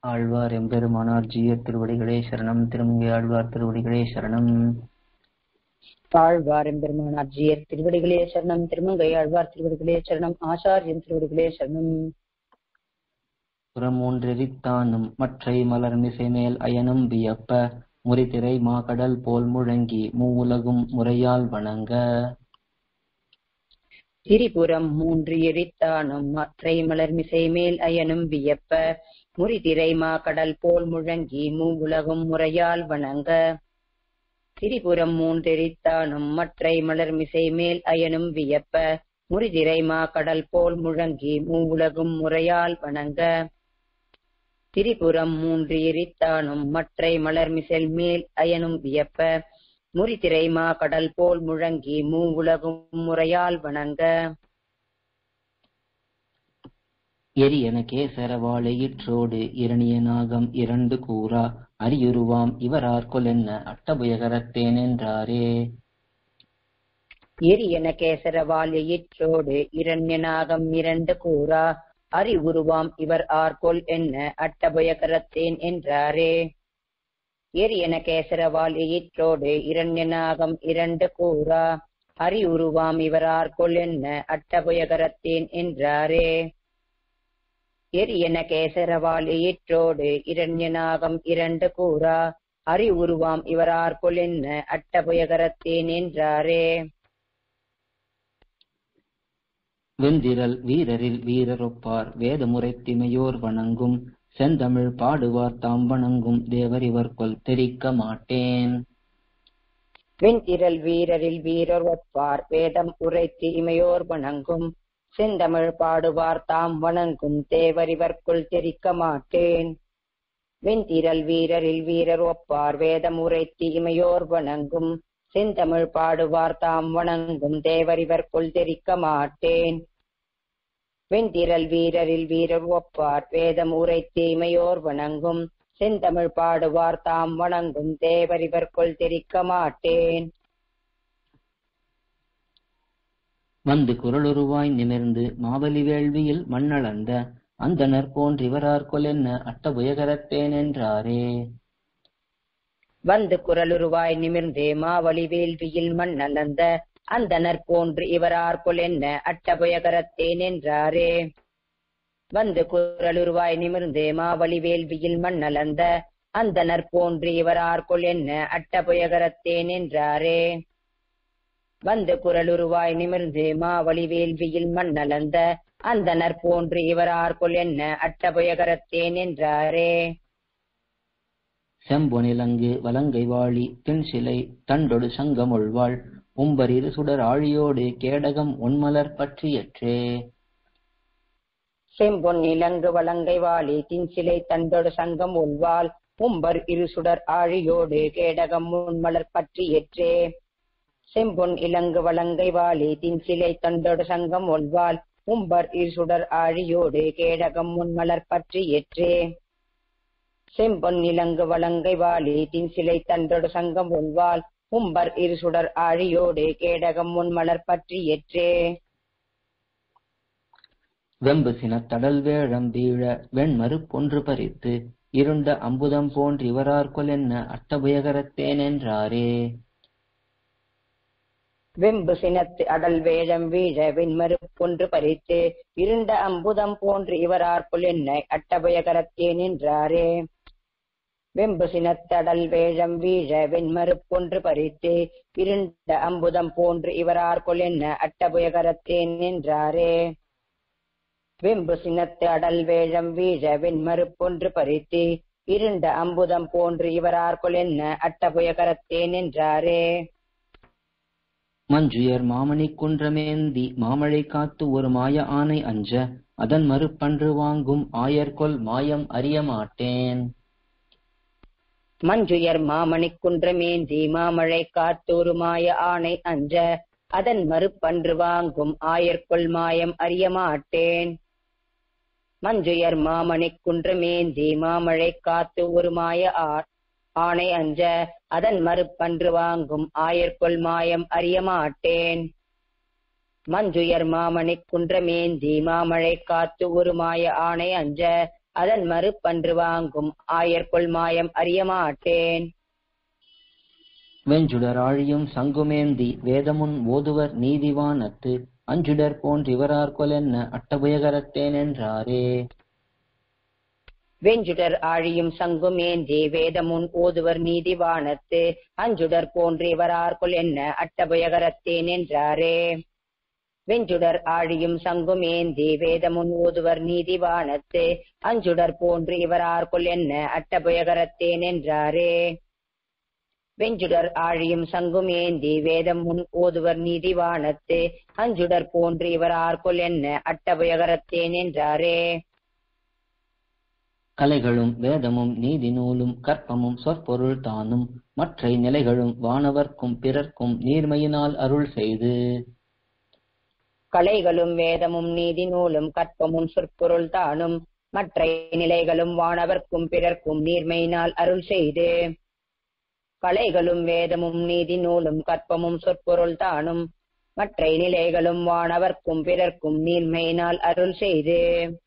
ஆழ்வார் எம்பெருமானார் ஜீயர் திருவடிகளே சரணம் திருமங்கை ஆழ்வார் திருவடிகளே சரணம் ஆழ்வார் எம்பெருமானார் ஜீயர் திருவடிகளே சரணம் திருமங்கை ஆழ்வார் திருவடிகளே சரணம் ஆச்சாரியன் திருவடிகளே சரணம் புறமூன்றெரித்தானும் மற்றை மலர் மிசை மேல் அயனும் வியப்ப முறிதிரை மாகடல் போல் முழங்கி மூவுலகும் முறையால் வணங்க திரிபுரம் மூன்று எரித்தானும் மற்றை மலர் மிசை மேல் அயனும் வியப்ப முறிதிரை மா கடல் போல் முழங்கி மூவுலகும் முறையால் வணங்க திரிபுரம் மூன்றெரித்தானும் மற்றை மலர் மிசை மேல் அயனும் வியப்ப முறிதிரை மா கடல் போல் முழங்கி மூவுலகும் முறையால் வணங்க திரிபுரம் மூன்று எரித்தானும் மற்றை மலர் மிசல் மேல் அயனும் வியப்ப முறிதிரை மா கடல் போல் முழங்கி மூவுலகும் முறையால் வணங்க எரியன கேசரவாழையிற்றோடு இரணிய நாகம் இரண்டு கூறா அரியுருவாம் இவரார்கொல் என்ன அட்டபுயகரத்தேனென்றாரே எரியன கேசரவால் எயிற்றோடு இரண்யநாகம் இரண்டு கூறா அரி உருவாம் இவர் ஆர்கொல் என்ன அட்டபயகரத்தேன் என்றாரே எரியன கேசரவால் எயிற்றோடு இரண்யநாகம் இரண்டு கூறா அரி உருவாம் இவர் ஆர்கொல் என்ன அட்டபயகரத்தேன் என்றாரே எரியன கேசரவால் எயிற்றோடு இரண்யநாகம் இரண்டு கூறா அரி உருவாம் இவர் ஆர்கொல் என்ன அட்டபயகரத்தேன் என்றாரே வெந்திரல் வீரரில் வீரரொப்பார் வேதமுறைத்திமையோர் வணங்கும் செந்தமிழ் பாடுவார் தாம் வணங்கும் தேவர் இவர்கொல் தெரிக்க மாட்டேன் வெண்திரல் வீரரில் வீரர் ஒப்பார் வேதம் உரைத்து இமையோர் வணங்கும் செந்தமிழ் பாடுவார் தாம் வணங்கும் தேவர் இவர்க்குள் தெரிக்க மாட்டேன் வெண்திரல் வீரரில் வீரர் ஒப்பார் வேதம் உரைத்து இமையோர் வணங்கும் செந்தமிழ் பாடுவார் தாம் வணங்கும் தேவர் இவர்க்குள் தெரிக்க மாட்டேன் வெண்திரல் வீரரில் வீரர் ஒப்பார் வேதம் உரைத்து இமையோர் வணங்கும் செந்தமிழ் பாடுவார் தாம் வணங்கும் தேவர் இவர்க்குள் தெரிக்க மாட்டேன் வந்து குரலுருவாய் நிமிர்ந்து மாவலி வேள்வியில் மண்ணளந்த அந்தனர் போன்றிவரார்கொல் என்ன அட்டபுயகரத்தேனென்றாரே வந்து குரலுருவாய் நிமிர்ந்தே மாவலி வேள்வியில் மண்ணளந்த அந்தனர் போன்று இவரார்கொல் என்ன அட்டபயகரத்தேன் என்றாரே வந்து குரலுருவாய் நிமிர்ந்தே மாவலி வேள்வியில் மண்ணளந்த அந்தனர் போன்று இவரார்கொல் என்ன அட்டபயகரத்தேன் என்றாரே வந்து குரலுருவாய் நிமிர்ந்து மாவலி வேள்வியில் மண்ணளந்த அந்தனர் போன்று இவரார்கொல் என்ன அட்டபயகரத்தேன் என்றாரே செம்பொனிலங்கு வலங்கை வாழி தென்சிலை தண்டொடு சங்கமொழ்வாள் உம்பரிரு சுடர் ஆழியோடு கேடகம் ஒன்மலர் பற்றியற்றே செம்பொன் இலங்கு வலங்கை வாழி தின்சிலை தண்டொடு சங்கம் உள்வாள் உம்பர் இரு சுடர் ஆழியோடு கேடகம் முன்மலர் பற்றியற்றே செம்பொன் இலங்கு வலங்கை வாழி தின்சிலை தண்டொடு சங்கம் ஒல்வாள் உம்பர் இரு சுடர் ஆழியோடு கேடகம் முன்மலர் பற்றியற்றே செம்பொன் இலங்கு வலங்கை வாழி தின்சிலை தண்டொடு சங்கம் ஒல்வாள் உம்பர் இரு சுடர் ஆழியோடு கேடகம் முன்மலர் பற்றியற்றே வெம்பு சினத்தடல் வேழம் வீழ வெண்மறு பொன்று பறித்து இருண்ட அம்புதம் போன்றிவரார்கொல் என்ன அட்டபுயகரத்தேனென்றாரே வெம்பு சினத்து அடல் வேழம் வீழ வெண்மறுப்பொன்று பறித்து இருண்ட அம்புதம் போன்று இவரார்க்குள் என்னை அட்டபயகரத்தேன் என்றாரே வெம்பு சினத்தடல் வேழம் வீழ வெண்மறுப்பொன்று பறித்து இருண்ட அம்புதம் போன்று இவரார்க்குள் என்ன அட்டபயகரத்தேன் என்றாரே வெம்பு சினத்து அடல் வேழம் வீழ வெண்மறுப்பொன்று பறித்து இருண்ட அம்புதம் போன்று இவரார்க்குள் என்ன அட்டபயகரத்தேன் என்றாரே மஞ்சுயர் மாமணி குன்றமேந்தி மாமழை காத்து ஒரு மாய ஆனை அஞ்ச அதன் மறுப்பன்று வாங்கும் ஆயர்கொல் மாயம் அறிய மாட்டேன் மஞ்சுயர் மாமணி குன்றமேந்தி மாமழை காத்தூரு மாய ஆணை அஞ்ச அதன் மறுப்பன்று வாங்கும் ஆயர்கொள் மாயம் அறிய மாட்டேன் மஞ்சுயர் மாமணி குன்றமேந்தி மாமழை காத்து ஒரு மாய ஆணை அஞ்ச அதன் மறுப்பன்று வாங்கும் ஆயர்கொள் மாயம் அறிய மாட்டேன் மஞ்சுயர் மாமணிக் குன்றமேந்தி மாமழை காத்து ஒரு மாய ஆணை அஞ்ச அதன் மறுப்பன்று வாங்கும் ஆயர்கொள் மாயம் அறிய மாட்டேன் வெஞ்சுடர் ஆழியும் சங்குமேந்தி வேதமுன் ஓதுவர் நீதிவானத்து அஞ்சுடர் போன்றிவரார் கொலென்ன அட்டபுயகரத்தேன் என்றாரே வெஞ்சுடர் ஆழியும் சங்குமேந்தி வேதமுன் ஓதுவர் நீதிவானத்து அஞ்சுடர் போன்று இவரார்க்குள் என்ன அட்டபயகரத்தேன் என்றாரே வெஞ்சுடர் ஆழியும் சங்குமேந்தி வேதமுன் ஓதுவர் நீதிவானத்து அஞ்சுடர் போன்று இவரார்க்குள் என்ன அட்டபயகரத்தேன் என்றாரே வெஞ்சுடர் ஆழியும் சங்குமேந்தி வேதம் முன் ஓதுவர் நீதிவானத்து அஞ்சுடர் போன்று இவரார்க்குள் என்ன அட்டபயகரத்தேன் என்றாரே கலைகளும் வேதமும் நீதி நூலும் கற்பமும் சொற்பொருள் தானும் மற்றை நிலைகளும் வானவர்க்கும் பிறர்க்கும் நீர்மையினால் அருள் செய்து கலைகளும் வேதமும் நீதி நூலும் கற்பமும் சொற்பொருள் தானும் மற்ற நிலைகளும் வானவர்க்கும் பிறர்க்கும் நீர்மையினால் அருள் செய்து கலைகளும் வேதமும் நீதி நூலும் கற்பமும் சொற்பொருள் தானும் மற்ற நிலைகளும் வானவர்க்கும் பிறர்க்கும் நீர்மையினால் அருள் செய்து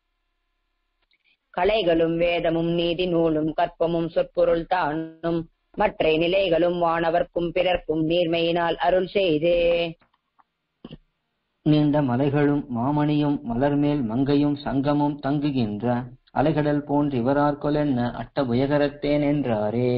கலைகளும் வேதமும் நீதி நூலும் கற்பமும் சொற்பொருள் தானும் மற்ற நிலைகளும் வானவர்க்கும் பிறர்க்கும் நீர்மையினால் அருள் செய்து நீண்ட மலைகளும் மாமணியும் மலர்மேல் மங்கையும் சங்கமும் தங்குகின்ற அலைகடல் போன்றிவரார் கொலென்ன அட்டபுயகரத்தேன் என்றாரே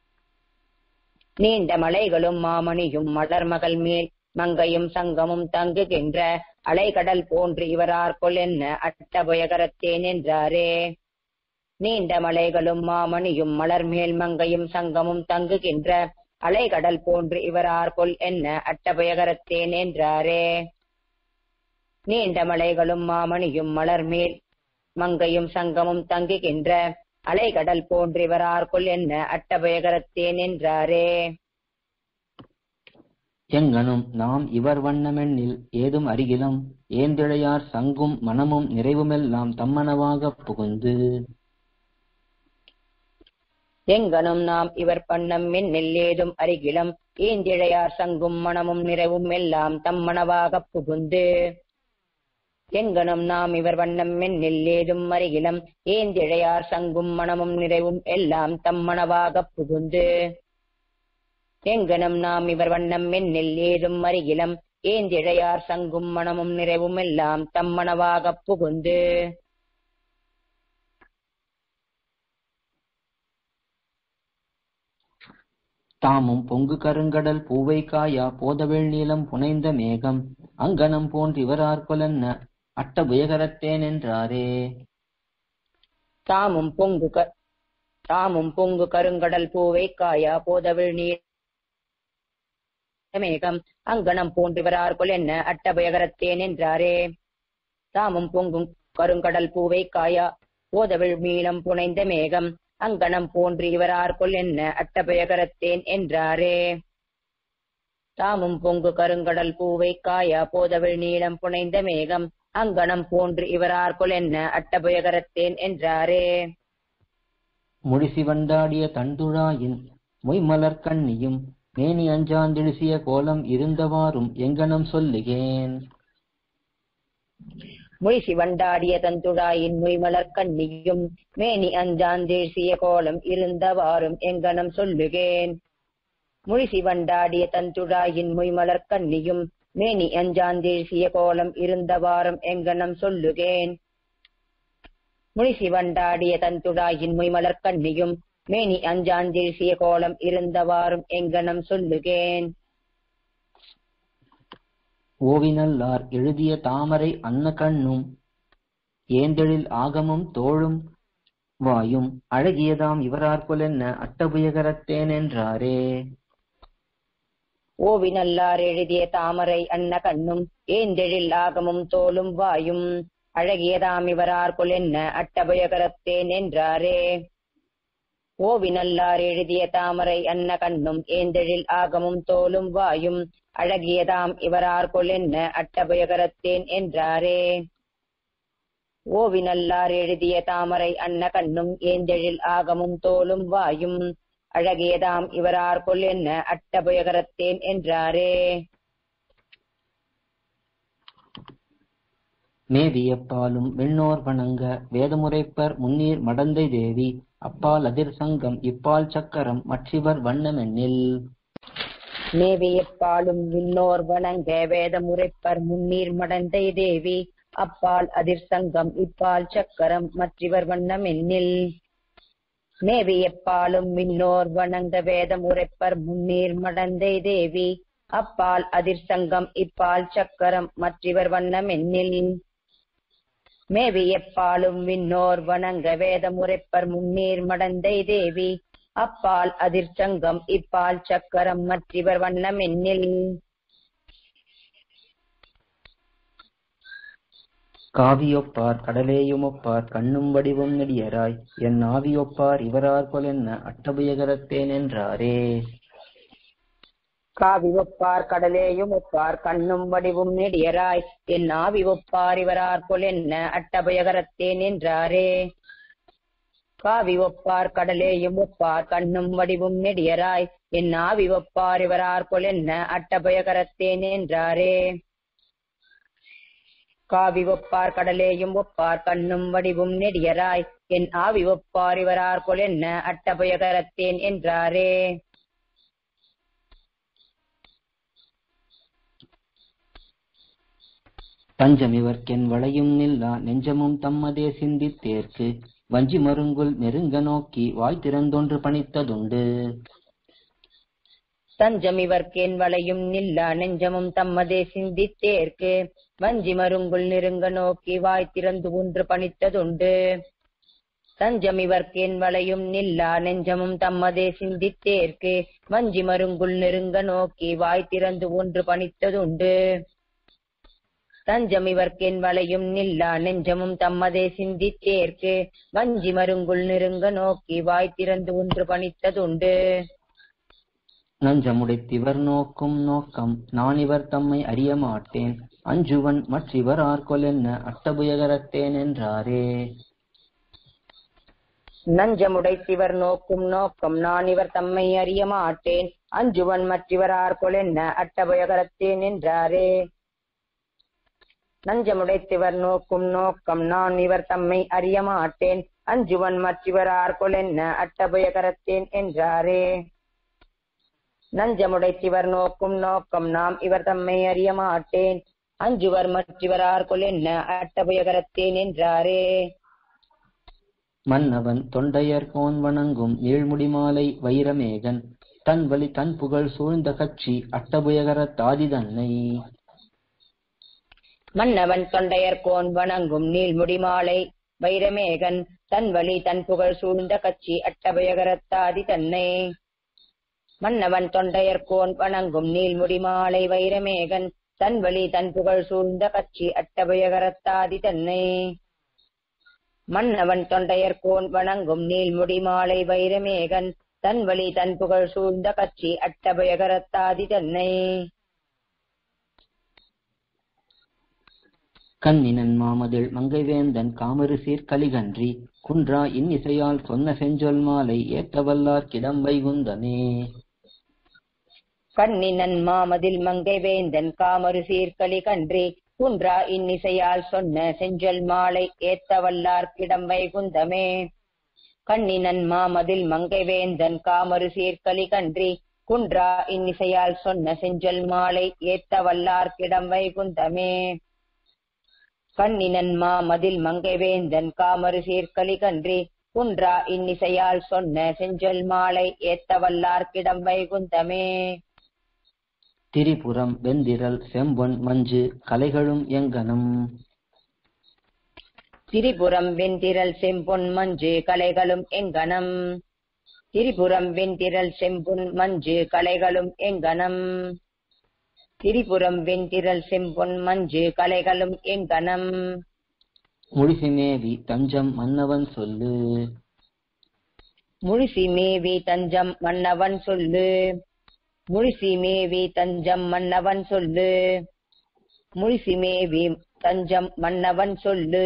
நீண்ட மலைகளும் மாமணியும் மலர்மகள் மேல் மங்கையும் சங்கமும் தங்குகின்ற அலைகடல் போன்று இவரார்கொள் என்ன அட்டபயகரத்தேன் என்றாரே நீண்ட மலைகளும் மாமணியும் மலர்மேல் மங்கையும் சங்கமும் தங்குகின்ற அலைகடல் போன்று இவரார்கொள் என்ன அட்டபயகரத்தேன் என்றாரே நீண்ட மலைகளும் மாமணியும் மலர்மேல் மங்கையும் சங்கமும் தங்குகின்ற அலைகடல் போன்றிவரார்க்குள் என்ன அட்டபயகரத்தேன் என்றாரே எங்கனும் நாம் இவர் வண்ணமெண்ணில் ஏதும் அருகிலும் ஏந்திழையார் சங்கும் மனமும் நிறைவுமெல்லாம் தம்மனவாகப் புகுந்து எங்கனும் நாம் இவர் பண்ணம் மின்னில் ஏதும் அருகிலம் ஏந்திழையார் சங்கும் மனமும் நிறைவும் எல்லாம் தம்மனவாகப் புகுந்து எங்கனும் நாம் இவர் வண்ணம் மென்னில் ஏதும் அருகிலம் ஏந்திழையார் சங்கும் மனமும் நிறைவும் எல்லாம் தம்மனவாகப் புகுந்து எங்கனும் நாம் இவர் வண்ணம் மென்னில் ஏதும் அருகிலம் ஏந்திழையார் சங்கும் மனமும் நிறைவும் எல்லாம் தம்மனவாகப் புகுந்து தாமும் பொங்கு கருங்கடல் பூவை காயா போதவிழ் நீலம் புனைந்த மேகம் அங்கனம் போன்றிவரார் கொலென்ன அட்டபுயகரத்தேன் என்றாரே தாமும் பொங்கு க தாமும் பொங்கு கருங்கடல் பூவை காயா போதவிழ் நீர் மேகம் அங்கனம் போன்றிவரார்க்குள் என்ன அட்டபயகரத்தேன் என்றாரே தாமும் பொங்கும் கருங்கடல் பூவை காயா போதவிழ் மீளம் புனைந்த மேகம் அங்கனம் போன்று இவரார்க்குள் என்ன அட்டபயகரத்தேன் என்றாரே தாமும் பொங்கு கருங்கடல் பூவை காயா போதவிழ் நீளம் புனைந்த மேகம் அங்கனம் போன்று இவரார்க்குள் என்ன அட்டபயகரத்தேன் என்றாரே முடிசி வண்டாடிய தண்டுழாயின் மொய்மலர் கண்ணியும் மேனி அஞ்சாந்திழுசிய கோலம் இருந்தவாறும் எங்கனம் சொல்லுகேன் மொழிசி வண்டாடிய தந்துடாயின் மொய்மலர் கண்ணியும் மேனி அஞ்சான் தேசிய கோலம் இருந்தவாறும் எங்கனம் சொல்லுகேன் மொழிசி வண்டாடிய தந்துடாயின் மொய்மலர் கண்ணியும் மேனி அஞ்சான் தேசிய கோலம் இருந்தவாறும் எங்கனம் சொல்லுகேன் முனிசி வண்டாடிய தந்துடாயின் மொய்மலர் கண்ணியும் மேனி அஞ்சான் தேசிய கோலம் இருந்தவாறும் எங்கனம் சொல்லுகேன் ஓவினல்லார் எழுதிய தாமரை அன்ன கண்ணும் ஏந்தெழில் ஆகமும் தோளும் வாயும் அழகியதாம் இவரார்பொலென்ன அட்டபுயகரத்தேன் என்றாரே ஓவினல்லார் எழுதிய தாமரை அன்ன கண்ணும் ஏந்தெழில் ஆகமும் தோளும் வாயும் அழகியதாம் இவரார்க்குள் என்ன அட்டபயகரத்தேன் என்றாரே ஓவினல்லார் எழுதிய தாமரை அன்ன கண்ணும் ஏந்தெழில் ஆகமும் தோளும் வாயும் அழகியதாம் இவரார்க்குள் என்ன அட்டபயகரத்தேன் என்றாரே ஓவினல்லார் எழுதிய தாமரை அன்ன கண்ணும் ஏந்தெழில் ஆகமும் தோளும் வாயும் அழகியதாம் இவரார்க்குள் என்ன அட்டபயகரத்தேன் என்றாரே மேவியப்பாலும் விண்ணோர் வணங்க வேதமுரைப்பர் முன்னீர் மடந்தை தேவி அப்பால் அதிர் சங்கம் இப்பால் சக்கரம் மற்றிவர் வண்ணமெண்ணில் மேவியப்பாலும் விண்ணோர் வணங்க வேதம் உரைப்பர் முன்னீர் மடந்தை தேவி அப்பால் அதிர் சங்கம் இப்பால் சக்கரம் மற்றிவர் வண்ணம் எண்ணில் மேவியப்பாலும் விண்ணோர் வணங்க வேதம் உரைப்பர் முன்னீர் மடந்தை தேவி அப்பால் அதிர் சங்கம் இப்பால் சக்கரம் மற்றிவர் வண்ணம் எண்ணில் மேவியப்பாலும் விண்ணோர் வணங்க வேதம் உரைப்பர் முன்னீர் மடந்தை தேவி அப்பால் அதிர் சங்கம் இப்பால் சக்கரம் மற்றிவர் வண்ணம் எண்ணில் காவியொப்பார் கடலேயுமொப்பார் கண்ணும் வடிவும் நெடியராய் என் ஆவியொப்பார் இவரார் கொலென்ன அட்டபுயகரத்தேன் என்றாரே காவி ஒப்பார் கடலேயும் ஒப்பார் கண்ணும் வடிவும் நெடியராய் என் ஆவி ஒப்பார் இவரார் கொல் என்ன அட்டபயகரத்தேன் என்றாரே காவி ஒப்பார் கடலேயும் ஒப்பார் கண்ணும் வடிவும் நெடியராய் என் ஆவி ஒப்பார் இவரார் கொல் என்ன அட்டபயகரத்தேன் என்றாரே காவி ஒப்பார் கடலேயும் ஒப்பார் கண்ணும் வடிவும் நெடியராய் என் ஆவி ஒப்பார் இவரார் கொல் என்ன அட்டபயகரத்தேன் என்றாரே தஞ்சம் இவர்க்கென் வளையும் நில்லா நெஞ்சமும் தம்மதே சிந்தித்தேற்கு வஞ்சி மருங்குல் நெருங்க நோக்கி வாய் திறந்தொன்று பணித்ததுண்டு தஞ்சம் இவர்க்கேன் வளையும் நில்லா நெஞ்சமும் தம்மதே சிந்தித்தேற்கு வஞ்சி மருங்குள் நெருங்க நோக்கி வாய் திறந்து ஒன்று பணித்ததுண்டு தஞ்சம் இவர்க்கேன் வளையும் நில்லா நெஞ்சமும் தம்மதே சிந்தித்தேற்கு வஞ்சி மருங்குள் நெருங்க நோக்கி வாய் திறந்து ஒன்று பணித்ததுண்டு தஞ்சம் இவர்க்கென் வளையும் நில்லா நெஞ்சமும் தம்மதே சிந்தித்தேற்கு வஞ்சி மருங்குள் நெருங்க நோக்கி வாய் திறந்து ஒன்று பணித்ததுண்டு நஞ்சமுடைத்திவர் நோக்கும் நோக்கம் நான் இவர் தம்மை அறிய மாட்டேன் அஞ்சுவன் மற்றிவர் ஆர்கொலென்ன அட்டபுயகரத்தேன் என்றாரே நஞ்சமுடைத்திவர் நோக்கும் நோக்கம் நான் இவர் தம்மை அறிய மாட்டேன் அஞ்சுவன் மற்றிவர் ஆர்கொல் என்ன அட்டபயகரத்தேன் என்றாரே நஞ்சமுடைத்திவர் நோக்கும் நோக்கம் நான் இவர் தம்மை அறிய மாட்டேன் அஞ்சுவன் மற்றிவர் ஆர்கொல் என்ன அட்டபயகரத்தேன் என்றாரே நஞ்சமுடைத்திவர் நோக்கும் நோக்கம் நாம் இவர் தம்மை அறிய மாட்டேன் அஞ்சுவர் மற்றிவர் ஆர்கொல் என்ன அட்டபயகரத்தேன் என்றாரே மன்னவன் தொண்டையர் கோன் வணங்கும் நீழ்முடிமாலை வைரமேகன் தன் வழி தன் புகழ் சூழ்ந்த கட்சி அட்டபுயகரத்தாதி தன்னை மன்னவன் தொண்டையர்கோன் வணங்கும் நீள்முடி மாலை வைரமேகன் தன் வழி தன் புகழ் சூழ்ந்த கட்சி அட்டபயகரத்தாதி தன்னை மன்னவன் தொண்டையர்கோன் வணங்கும் நீள்முடி மாலை வைரமேகன் தன் வழி தன் புகழ் சூழ்ந்த கட்சி அட்டபயகரத்தாதி தன்னை மன்னவன் தொண்டையர்கோன் வணங்கும் நீள்முடி மாலை வைரமேகன் தன் வழி தன் புகழ் சூழ்ந்த கட்சி அட்டபயகரத்தாதி தன்னை கண்ணினன் மாமதில் மங்கைவேந்தன் காமரு சீர் கலிகன்றி குன்றா இன்னிசையால் சொன்ன செஞ்சொல் மாலை ஏத்தவல்லார் கிடம் வைகுந்தமே கண்ணினன் மாமதில் மங்கை வேந்தன் காமரு சீர்கலி கன்றி குன்றா இன்னிசையால் சொன்ன செஞ்சொல் மாலை ஏத்தவல்லார் கிடம் வைகுந்தமே கண்ணினன் மாமதில் மங்கை வேந்தன் காமரு சீர்கலி கன்றி குன்றா இன்னிசையால் சொன்ன செஞ்சொல் மாலை ஏத்தவல்லார் கிடம் வைகுந்தமே கண்ணினன் மாமதில் மங்கை வேந்தன் காமரு சீர்கலி கன்றி குன்றா இன்னிசையால் சொன்ன செஞ்சொல் மாலை ஏத்தவல்லார் கிடம் வைகுந்தமே திரிபுரம் வெந்திரல் செம்பொன் மஞ்சு கலைகளும் எங்கனம் திரிபுரம் வெண்திரல் செம்பொன் மஞ்சு கலைகளும் எங்கனம் திரிபுரம் வெண்திரல் செம்பொன் மஞ்சு கலைகளும் எங்கனம் திரிபுரம் வெண்திரல் செம்பொன் மஞ்சு கலைகளும் எங்கனம் முழிசிமேவி தஞ்சம் மன்னவன் சொல்லு முழிசி மேவி தஞ்சம் மன்னவன் சொல்லு முழிசி மேவி தஞ்சம் மன்னவன் சொல்லு முழிசி மேவி தஞ்சம் மன்னவன் சொல்லு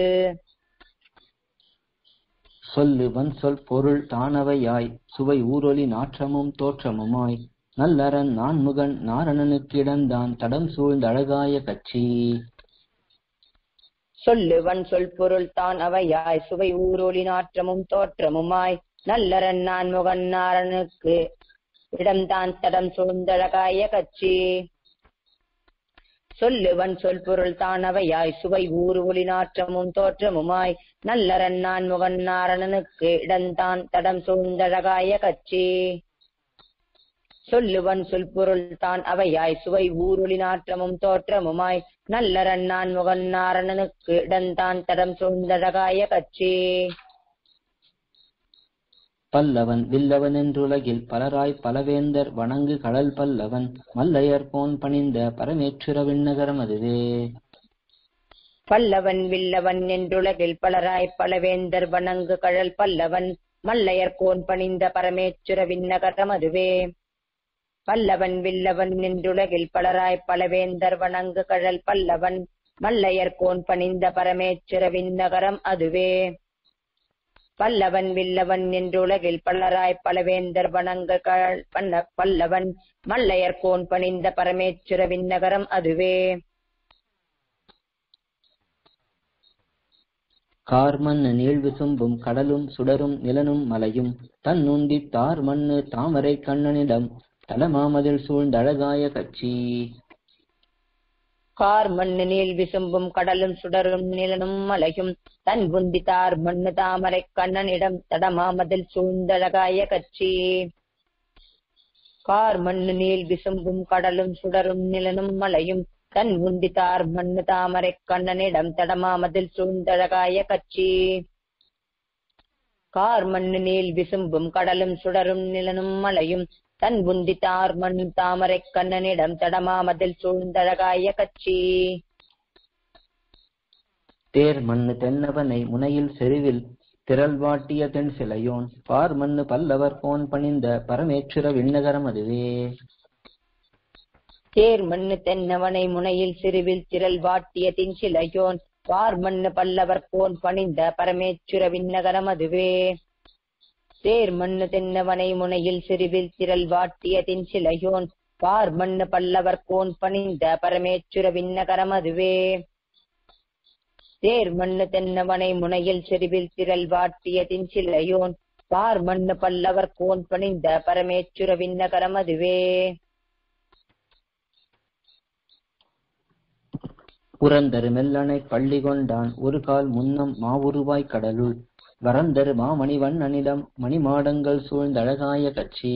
சொல்லுவன் சொல் பொருள் தானவையாய் சுவை ஊரொலி நாற்றமும் தோற்றமுமாய் நல்லறன் நான்முகன் நாரணனுக்கிடந்தான் தடம் சூழ்ந்த அழகாய கட்சி சொல்லுவன் சொல் பொருள் தான் அவையாய் சுவை ஊரொளி நாற்றமும் தோற்றமுமாய் நல்லரன் நான் முகன் நாரனுக்கு இடம்தான் தடம் சூழ்ந்தழகாய கட்சி சொல்லுவன் சொல் பொருள் தான் அவையாய் சுவை ஊறு ஒளி நாற்றமும் தோற்றமுமாய் நல்லரன் நான் முகன் நாரணனுக்கு இடம்தான் தடம் சூழ்ந்தழகாய கட்சி சொல்லுவன் சொல் பொருள் தான் அவையாய் சுவை ஊருளி நாற்றமும் தோற்றமுமாய் நல்லரன் நான் முகன் நாரணனுக்கு இடந்தான் தடம் சூழ்ந்தழகாய கட்சி பல்லவன் வில்லவன் என்றுலகில் பலராய் பலவேந்தர் வணங்கு கடல் பல்லவன் மல்லையர் போன் பணிந்த பரமேச்சுர விண்ணகரம் அதுவே பல்லவன் வில்லவன் என்றுலகில் பலராய் பலவேந்தர் வணங்கு கழல் பல்லவன் மல்லையர் கோன் பணிந்த பரமேச்சுர விண்ணகரம் அதுவே பல்லவன் வில்லவன் என்றுலகில் பலராய் பலவேந்தர் வணங்கு கழல் பல்லவன் மல்லையர் கோன் பணிந்த பரமேச்சுர விண்ணகரம் அதுவே பல்லவன் வில்லவன் என்றுலகில் பலராய் பலவேந்தர் வணங்க கழல் பன்ன பல்லவன் மல்லையர் கோன் பணிந்த பரமேச்சுர விண்ணகரம் அதுவே கார்மண்ணு நீள் விசும்பும் கடலும் சுடரும் நிலனும் மலையும் தன்னுந்தி தார் மண்ணு தாமரை கண்ணனிடம் தலமாமதில் சூழ்ந்தழகாய கட்சி கார் மண்ணு நீள் விசும்பும் கடலும் சுடரும் நிலனும் மலையும் தன் புந்தித்தார் மண்ணு தாமரை கண்ணனிடம் தடமாமதில் சூழ்ந்தழகாய கட்சி கார் மண்ணு நீள் விசும்பும் கடலும் சுடரும் நிலனும் மலையும் தன் உந்தித்தார் மண்ணு தாமரை கண்ணனிடம் தடமாமதில் சூழ்ந்தழகாய கட்சி கார் மண்ணு நீள் விசும்பும் கடலும் சுடரும் நிலனும் மலையும் தன் புந்தித்தார் மண் தாமரை கண்ணனிடம் தடமாமதில் சூழ்ந்தழகாய கட்சி தேர் மண்ணு தென்னவனை முனையில் செருவில் திரள் வாட்டிய தென் சிலையோன் பார் மண்ணு பல்லவர் போன் பணிந்த பரமேச்சுர விண்ணகரம் அதுவே தேர் மண்ணு தென்னவனை முனையில் சிறுவில் திரள் வாட்டிய தின்சிலையோன் பார் மண்ணு பல்லவர் கோன் பணிந்த பரமேச்சுர விண்ணகரம் அதுவே தேர் மண்ணு தென்னவனை முனையில் சிறுவில் திரள் வாட்டிய தின்சிலையோன் பார் மண்ணு பல்லவர் கோன் பணிந்த பரமேச்சுர விண்ணகரம் அதுவே தேர் மண்ணு தென்னவனை முனையில் சிறுவில் திரள் வாட்டிய தின்சிலையோன் பார் மண்ணு பல்லவர் கோன் பணிந்த பரமேச்சுர விண்ணகரம் அதுவே புறந்தரு மெல்லனை பள்ளி கொண்டான் ஒரு கால் முன்னம் மாவுருவாய் கடலுள் வரந்தரு மாமணிவண்ணனிடம் மணிமாடங்கள் சூழ்ந்தழகாய கட்சி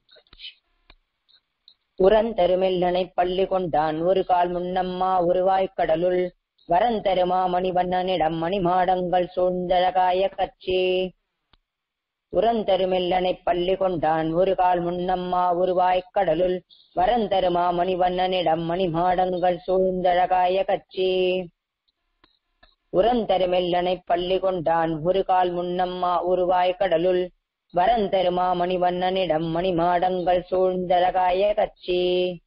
உரந்தருமெல்லனை பள்ளி கொண்டான் ஒரு கால் முன்னம்மா உருவாய்க் கடலுள் வரந்தருமா மணிவண்ணனிடம் மணிமாடங்கள் சூழ்ந்தழகாய கட்சி உரந்தருமெல்லனை பள்ளி கொண்டான் ஒரு கால் முன்னம்மா உருவாய்க் கடலுள் வரந்தருமா மணிவண்ணனிடம் மணிமாடங்கள் சூழ்ந்தழகாய கட்சி உரந்தருமெல்லனை பள்ளி கொண்டான் ஒரு கால் முன்னம்மா உருவாய் கடலுள் வரந்தருமா மணிவண்ணனிடம் மணிமாடங்கள் சூழ்ந்தழகாய கட்சி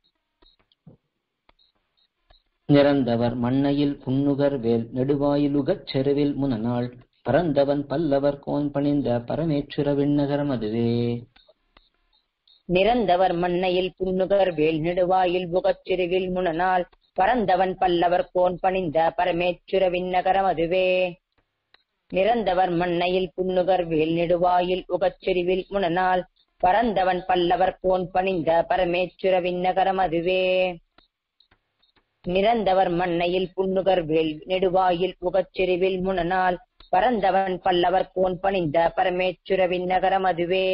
நிறந்தவர் மண்ணையில் புன்னுகர் வேல் நெடுவாயிலுகச் செருவில் முனநாள் பரந்தவன் பல்லவர் கோன் பணிந்த பரமேச்சுர விண்ணகரம் அதுவே நிறந்தவர் மண்ணையில் புன்னுகர் வேல் நெடுவாயில் புகச்சிறுவில் முனநாள் பரந்தவன் பல்லவர் கோன் பணிந்த பரமேச்சுர விண்ணகரம் அதுவே நிறந்தவர் மண்ணையில் புன்னுகர் வேல் நெடுவாயில் உகச்செறிவில் முனநாள் பரந்தவன் பல்லவர் கோன் பணிந்த பரமேச்சுர விண்ணகரம் அதுவே நிறந்தவர் மண்ணையில் புன்னுகர் வேல் நெடுவாயில் உகச்செறிவில் முனநாள் பரந்தவன் பல்லவர் கோன் பணிந்த பரமேச்சுர விண்ணகரம் அதுவே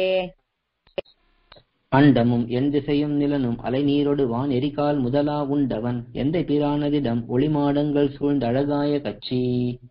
அண்டமும் என் திசையும் நிலனும் அலைநீரொடு வான் எரிகால் முதலா உண்டவன் எந்த பிரானதிடம் ஒளிமாடங்கள் சூழ்ந்தழகாய கட்சி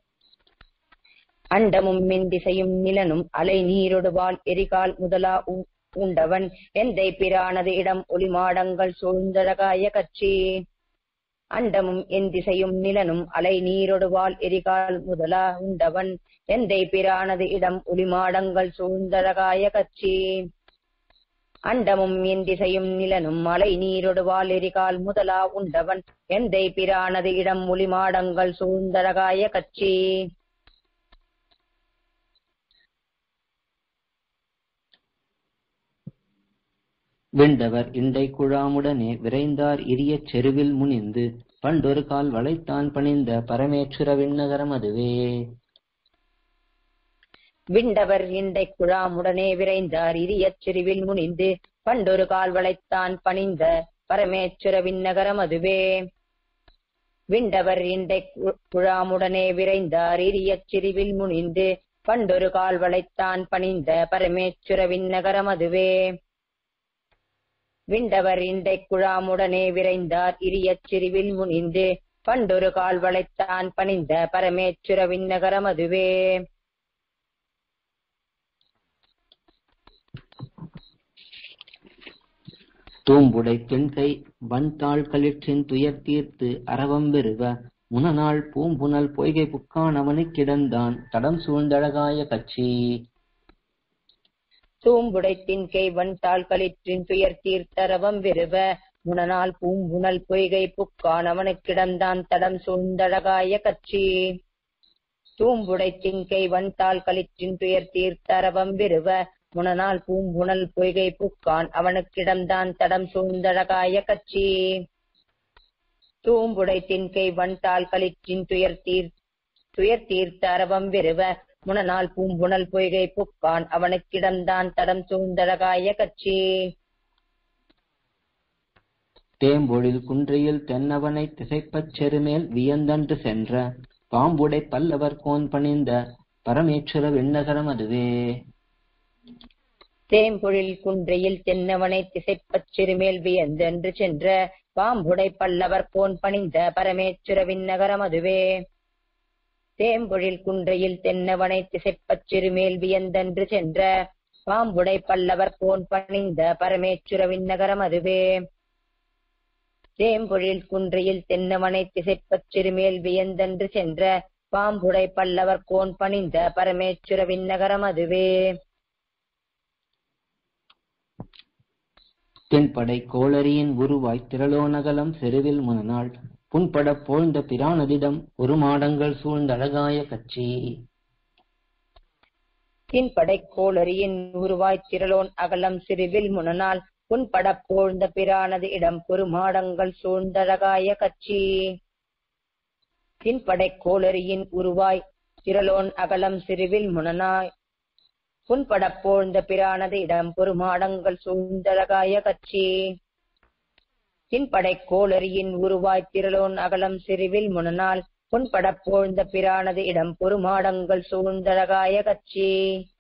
அண்டமும் மின்திசையும் நிலனும் அலை நீரொடுவால் எரிகால் முதலா உ- உண்டவன் எந்தை பிரானது இடம் ஒளிமாடங்கள் சூழ்ந்தழகாய கட்சி அண்டமும் என் திசையும் நிலனும் அலை நீரொடுவால் எரிகால் முதலா உண்டவன் எந்தை பிரானது இடம் ஒளிமாடங்கள் சூழ்ந்தழகாய கட்சி அண்டமும் என் திசையும் நிலனும் மலை நீரொடுவால் எரிகால் முதலா உண்டவன் எந்தை பிரானது இடம் ஒளிமாடங்கள் சூழ்ந்தழகாய கட்சி வெண்டவர் இண்டை குழாமுடனே விரைந்தார் இரியச் செருவில் முனிந்து பண்டொரு கால் வளைத்தான் பணிந்த பரமேச்சுர விண்ணகரம் அதுவே விண்டவர் இண்டை குழாமுடனே விரைந்தார் இரியச் சிறுவில் முனிந்து பண்டொரு கால் வளைத்தான் பணிந்த பரமேச்சுர விண்ணகரம் அதுவே விண்டவர் இண்டை கு- குழாமுடனே விரைந்தார் இரியச் சிறுவில் முனிந்து பண்டொரு கால் வளைத்தான் பணிந்த பரமேச்சுர விண்ணகரம் அதுவே விண்டவர் இண்டை குழாமுடனே விரைந்தார் இரியச் சிறுவில் முனிந்து பண்டொரு கால் வளைத்தான் பணிந்த பரமேச்சுர விண்ணகரம் அதுவே தூம்புடை தென்கை வன்தாள் களிற்றின் துயர் தீர்த்து அரவம் பெறுவ முனநாள் பூம்புனல் பொய்கை புக்கான் அவனுக் கிடந்தான் தடம் சூழ்ந்தழகாய கட்சி தூம்புடைத்தின் கை வன்தாள் களிற்றின் துயர் தீர்த்தரவம் விருவ முனநாள் பூம்புணல் பொய்கை புக்கான் அவனுக் கிடந்தான் தடம் சூழ்ந்தழகாய கட்சி தூம்புடைத்தின் கை வன்தாள் களிற்றின் துயர் தீர்த்தரவம் விருவ முனநாள் பூம்புணல் பொய்கை புக்கான் அவனுக் கிடந்தான் தடம் சூழ்ந்தழகாய கட்சி தூம்புடைத்தின் கை வன்தாள் களிற்றின் துயர் தீர் துயர் தீர்த்த அரவம் விருவ முனநாள் பூம்புணல் பொய்கை புக்கான் அவனுக்கிடம்தான் தடம் சூழ்ந்தழகாய கட்சி தேம்பொழில் குன்றியில் தென்னவனை திசைப்பச் செருமேல் வியந்தன்று சென்ற பாம்புடை பல்லவர் கோன் பணிந்த பரமேச்சுர விண்ணகரம் அதுவே தேம்பொழில் குன்றையில் தென்னவனை திசைப்பச் சிறுமேல் வியந்தென்று சென்ற பாம்புடை பல்லவர் கோன் பணிந்த பரமேச்சுர விண்ணகரம் அதுவே தேம்பொழில் குன்றையில் தென்னவனை திசைப்பச் சிறுமேல் வியந்தென்று சென்ற பாம்புடை பல்லவர் கோன் பணிந்த பரமேச்சுர விண்ணகரம் அதுவே தேம்பொழில் குன்றையில் தென்னவனை திசைப்பச் சிறுமேல் வியந்தென்று சென்ற பாம்புடை பல்லவர் கோன் பணிந்த பரமேச்சுர விண்ணகரம் அதுவே தென்படை கோளரியின் உருவாய் திரளோநகலம் செருவில் முனநாள் புண்படப் போழ்ந்த பிரானதிடம் ஒரு மாடங்கள் சூழ்ந்தழகாய கட்சி தின்படை கோளரியின் உருவாய் திரளோன் அகலம் சிறுவில் முனனால் புன்படப் போழ்ந்த பிரானது இடம் பொறுமாடங்கள் சூழ்ந்தழகாய கட்சி தின்படை கோளரியின் உருவாய் திரளோன் அகலம் சிறுவில் முனனாய் புன்படப் போழ்ந்த பிரானது இடம் பொறுமாடங்கள் சூழ்ந்தழகாய கட்சி தின்படை கோளரியின் உருவாய் திரளோன் அகலம் சிறுவில் முனனால் புன்படப் போழ்ந்த பிரானது இடம் பொறுமாடங்கள் சூழ்ந்தழகாய கட்சி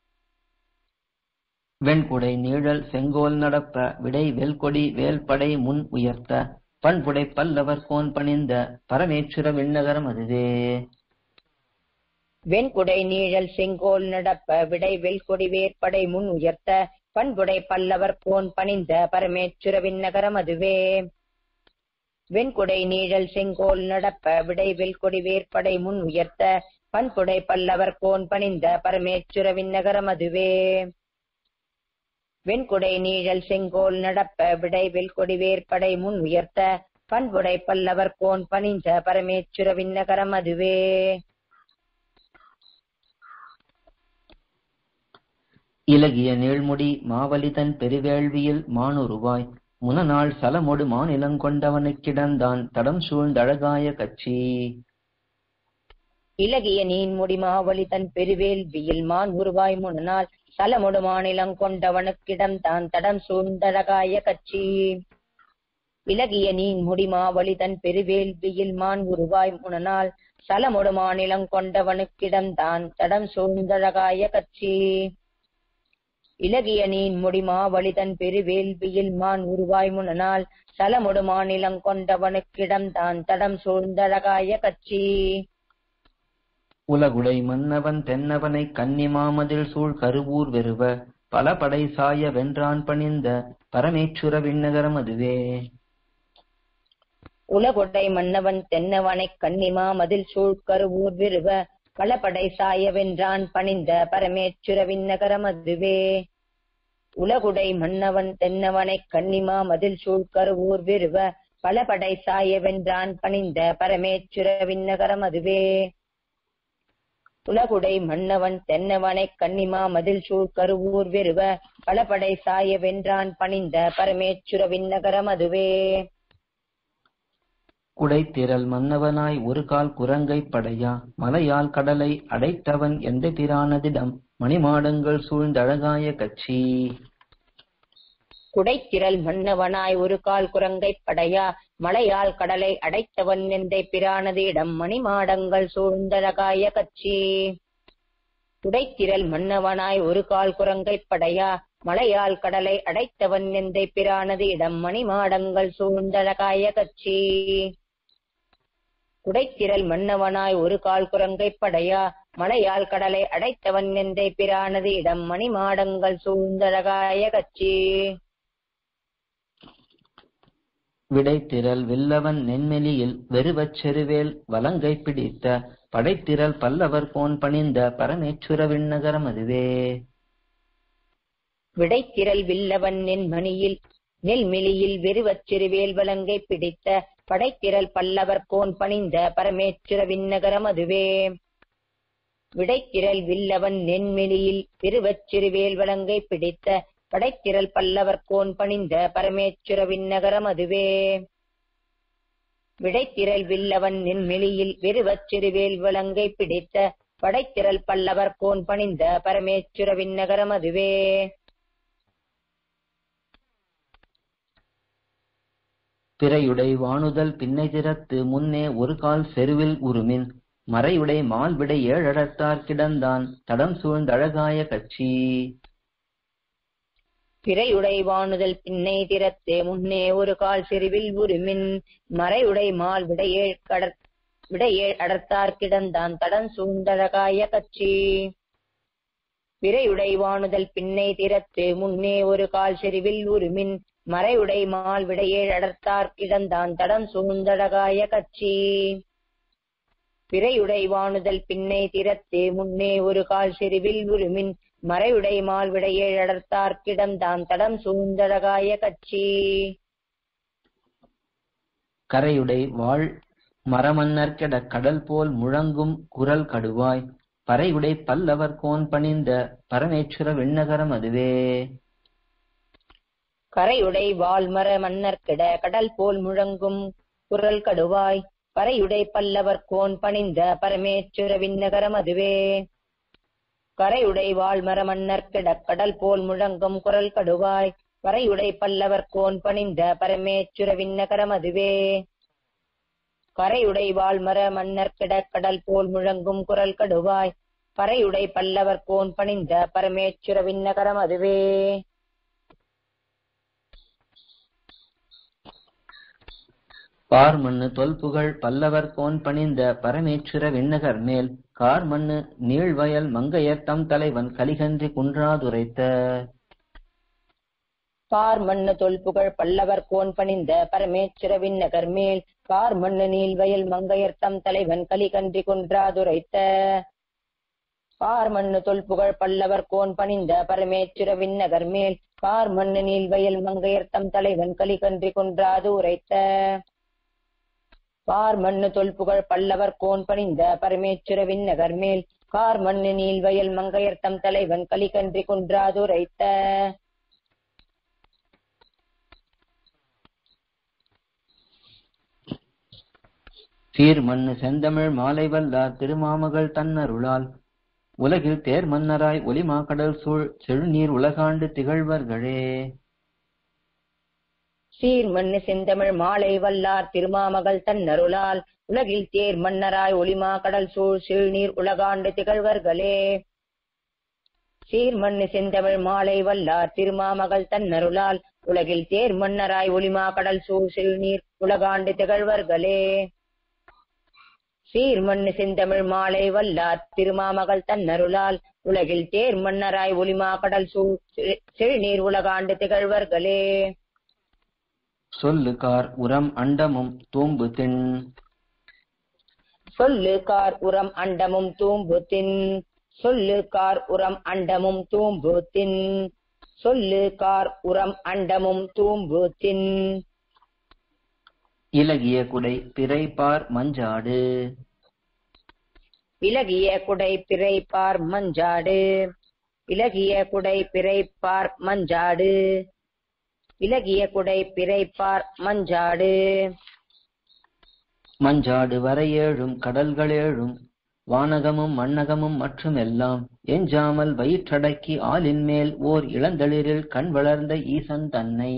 வெண்குடை நீழல் செங்கோல் நடப்ப விடை வெல்கொடி வேல்படை முன் உயர்த்த பண்புடை பல்லவர் கோன் பணிந்த பரமேச்சுர விண்ணகரம் அதுவே வெண்குடை நீழல் செங்கோல் நடப்ப விடை வெல்கொடி வேற்படை முன் உயர்த்த பண்புடை பல்லவர் கோன் பணிந்த பரமேச்சுர விண்ணகரம் அதுவே வெண்குடை நீழல் செங்கோல் நடப்ப விடை வெல்கொடி வேற்படை முன் உயர்த்த பண்புடை பல்லவர் கோன் பணிந்த பரமேச்சுர விண்ணகரம் அதுவே வெண்குடை நீழல் செங்கோல் நடப்ப விடை வெல்கொடி வேற்படை முன் உயர்த்த பண்புடை பல்லவர் கோன் பணிந்த பரமேச்சுர விண்ணகரம் அதுவே இலகிய நீழ்முடி மாவலிதன் பெருவேள்வியில் மானுருவாய் முனநாள் சலமொடு மாநிலங்கொண்டவனுக் கிடந்தான் தடம் சூழ்ந்தழகாய கட்சி இலகிய நீன் முடிமாவலி தன் பெருவேள்வியில் மான் உருவாய் முன்னால் சலமுடு மாநிலம் கொண்டவனுக்கிடம் தான் தடம் சூழ்ந்தழகாய கட்சி இலகிய நீன் முடிமாவலி தன் பெருவேள்வியில் மான் உருவாய் முன்னால் சலமுடு மாநிலம் கொண்டவனுக்கிடம் தான் தடம் சூழ்ந்தழகாய கட்சி இலகிய நீன் முடிமாவலி தன் பெருவேள்வியில் மான் உருவாய் முன்னால் சலமுடு மாநிலம் கொண்டவனுக்கிடம் தான் தடம் சூழ்ந்தழகாய கட்சி உலகுடை மன்னவன் தென்னவனை கன்னிமாமதில் சூழ் கருவூர் வெறுவ பல படை சாய வென்றான் பணிந்த பரமேச்சுர விண்ணகரம் அதுவே உலகுடை மன்னவன் தென்னவனைக் கன்னிமா மதில் சூழ்கருவூர் விருவ களப்படை சாய வென்றான் பணிந்த பரமேச்சுர விண்ணகரம் அதுவே உலகுடை மன்னவன் தென்னவனைக் கன்னிமா மதில் சூழ்கருவூர் விருவ பலபடை சாய வென்றான் பணிந்த பரமேச்சுர விண்ணகரம் அதுவே உலகுடை மன்னவன் தென்னவனைக் கன்னிமா மதில் சூழ்கருவூர் வெறுவ பலபடை சாய வென்றான் பணிந்த பரமேச்சுர விண்ணகரம் அதுவே குடைத்திரள் மன்னவனாய் ஒரு கால் குரங்கைப் படையா மலையால் கடலை அடைத்தவன் எந்த பிரானதிடம் மணிமாடங்கள் சூழ்ந்தழகாய கட்சி குடைத்திரள் மன்னவனாய் ஒரு கால் குரங்கைப் படையா மலையால் கடலை அடைத்தவன் எந்தை பிரானது இடம் மணிமாடங்கள் சூழ்ந்தழகாய கட்சி குடைத்திரள் மன்னவனாய் ஒரு கால் குரங்கைப் படையா மலையால் கடலை அடைத்தவன் எந்தை பிரானது இடம் மணிமாடங்கள் சூழ்ந்தழகாய கட்சி குடைத்திரள் மன்னவனாய் ஒரு கால் குரங்கைப் படையா மலையால் கடலை அடைத்தவன் எந்தை பிரானது இடம் மணிமாடங்கள் சூழ்ந்தழகாய கட்சி விடைத்திரள் வில்லவன் நென்மெலியில் வெறுவச் செருவேல் வலங்கை பிடித்த படைத்திரள் பல்லவர் கோன் பணிந்த பரமேச்சுர விண்ணகரம் அதுவே விடைத்திரள் வில்லவன் நின் மணியில் நெல்மிலியில் வெறுவச் சிறுவேல் வலங்கை பிடித்த படைத்திரள் பல்லவர் கோன் பணிந்த பரமேச்சுர விண்ணகரம் அதுவே விடைத்திரள் வில்லவன் நென்மிலியில் வெறுவச் சிறுவேல் வலங்கை பிடித்த படைத்திரள் பல்லவர் கோன் பணிந்த பரமேச்சுர விண்ணகரம் அதுவே விடைத்திரள் வில்லவன் நென்மிலியில் வெறுவச் சிறுவேல் வலங்கை பிடித்த படைத்திரள் பல்லவர் கோன் பணிந்த பரமேச்சுர விண்ணகரம் அதுவே பிறையுடை வானுதல் பின்னை திறத்து முன்னே ஒரு கால் செருவில் உருமின் மறையுடை மால்விடை ஏழடத்தார் கிடந்தான் தடம் சூழ்ந்தழகாய கட்சி பிறையுடை வானுதல் பின்னை திறத்தே முன்னே ஒரு கால் செருவில் உருமின் மறையுடை மால் விடையேழ் கடற் விடையேழ் அடர்த்தார் கிடந்தான் தடம் சூழ்ந்தழகாய கட்சி பிறையுடை வானுதல் பின்னை திறத்து முன்னே ஒரு கால் செருவில் உருமின் மறையுடை மால் விடையேழ் அடர்த்தார் கிடந்தான் தடம் சூழ்ந்தழகாய கட்சி பிறையுடை வானுதல் பின்னை திறத்து முன்னே ஒரு கால் செருவில் உருமின் மறையுடை மால் விடையேழ் அடர்த்தார் கிடந்தான் தடம் சூழ்ந்தழகாய கட்சி கரையுடை வாழ் மரமன்னர் கெட கடல் போல் முழங்கும் குரல் கடுவாய் பறையுடை பல்லவர் கோன் பணிந்த பரமேச்சுர விண்ணகரம் அதுவே கரையுடை வால்மர மன்னர் கிட கடல் போல் முழங்கும் குரல் கடுவாய் பறையுடை பல்லவர் கோன் பணிந்த பரமேச்சுர விண்ணகரம் அதுவே கரையுடை வால்மர மன்னர் கிட கடல் போல் முழங்கும் குரல் கடுவாய் பறையுடை பல்லவர் கோன் பணிந்த பரமேச்சுர விண்ணகரம் அதுவே கரையுடை வால்மர மன்னர் கிட கடல் போல் முழங்கும் குரல் கடுவாய் பறையுடை பல்லவர் கோன் பணிந்த பரமேச்சுர விண்ணகரம் அதுவே பார் மண்ணு தொல்புகழ் பல்லவர் கோன் பணிந்த பரமேச்சுர விண்ணகர் மேல் கார் மண்ணு நீழ்வயல் மங்கையர் தம் தலைவன் கலிகன்றி குன்றாதுரைத்த பார் மண்ணு தொல்புகழ் பல்லவர் கோன் பணிந்த பரமேச்சுர விண்ணகர் மேல் கார் மண்ணு நீள்வயல் மங்கையர்த்தம் தலைவன் கலிகன்றி குன்றாதுரைத்த பார் மண்ணு தொல்புகழ் பல்லவர் கோன் பணிந்த பரமேச்சுர விண்ணகர் மேல் கார் மண்ணு நீள்வயல் மங்கையர்த்தம் தலைவன் கலிகன்றி குன்றாது உரைத்த பார் மண்ணு தொல்புகழ் பல்லவர் கோன் பணிந்த பரமேச்சுர விண்ணகர் மேல் கார் மண்ணு நீள்வயல் மங்கையர்த்தம் தலைவன் கலிகன்றி குன்றாது உரைத்த சீர் மண்ணு செந்தமிழ் மாலை வல்லார் திருமாமகள் தன்னருளால் உலகில் தேர் மன்னராய் ஒலிமாக்கடல் சூழ் செழுநீர் உலகாண்டு திகழ்வர்களே சீர் மண்ணு செந்தமிழ் மாலை வல்லார் திருமாமகள் தன்னருளால் உலகில் தேர் மன்னராய் ஒளிமா கடல் சூழ் சிறுநீர் உலகாண்டு திகழ்வர்களே சீர் மண்ணு செந்தமிழ் மாலை வல்லார் திருமாமகள் தன்னருளால் உலகில் தேர் மன்னராய் ஒளிமா கடல் சூழ் சிறுநீர் உலகாண்டு திகழ்வர்களே சீர் மண்ணு செந்தமிழ் மாலை வல்லார் திருமாமகள் தன்னருளால் உலகில் தேர் மன்னராய் ஒளிமா கடல் சூழ் செழுநீர் உலகாண்டு திகழ்வர்களே சொல்லு கார் உரம் அண்டமும் தூம்பு திண் சொல்லு கார் உரம் அண்டமும் தூம்பு தின் சொல்லு கார் உரம் அண்டமும் தூம்பு தின் சொல்லு கார் உரம் அண்டமும் தூம்பு தின் இலகிய குடை பிறைப்பார் மஞ்சாடு இலகிய குடை பிறைப்பார் மஞ்சாடு இலகிய குடை பிறைப்பார் மஞ்சாடு இலகிய குடை பிறைப்பார் மஞ்சாடு மஞ்சாடு வரையேழும் கடல்களேழும் வானகமும் மண்ணகமும் மற்றும் எல்லாம் எஞ்சாமல் வயிற்றடக்கி ஆலின் மேல் ஓர் இளந்தளிரில் கண் வளர்ந்த ஈசன் தன்னை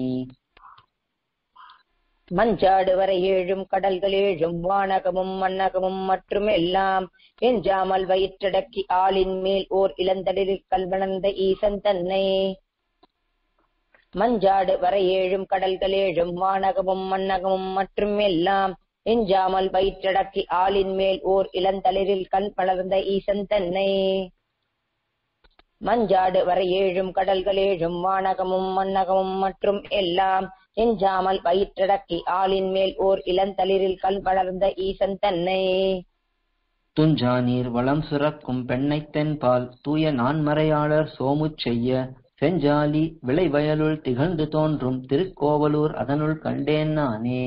மஞ்சாடு வரை ஏழும் கடல்கள் ஏழும் வானகமும் மண்ணகமும் மற்றும் எல்லாம் எஞ்சாமல் வயிற்றடக்கி ஆளின் மேல் ஓர் இளந்தளிரில் கல் வளர்ந்த ஈசன் தன்னை மஞ்சாடு வரை ஏழும் கடல்கள் ஏழும் வானகமும் மண்ணகமும் மற்றும் எல்லாம் எஞ்சாமல் வயிற்றடக்கி ஆளின் மேல் ஓர் இளந்தளிரில் கண் வளர்ந்த ஈசன் தன்னை மஞ்சாடு வரை ஏழும் கடல்கள் ஏழும் வானகமும் மண்ணகமும் மற்றும் எல்லாம் எஞ்சாமல் வயிற்றடக்கி ஆளின் மேல் ஓர் இளந்தளிரில் கண் வளர்ந்த ஈசன் தன்னை துஞ்சா நீர் வளம் சுரக்கும் பெண்ணைத் தென்பால் தூய நான்மறையாளர் சோமுச் செய்ய செஞ்சாலி விளைவயலுள் திகழ்ந்து தோன்றும் திருக்கோவலூர் அதனுள் கண்டேன் நானே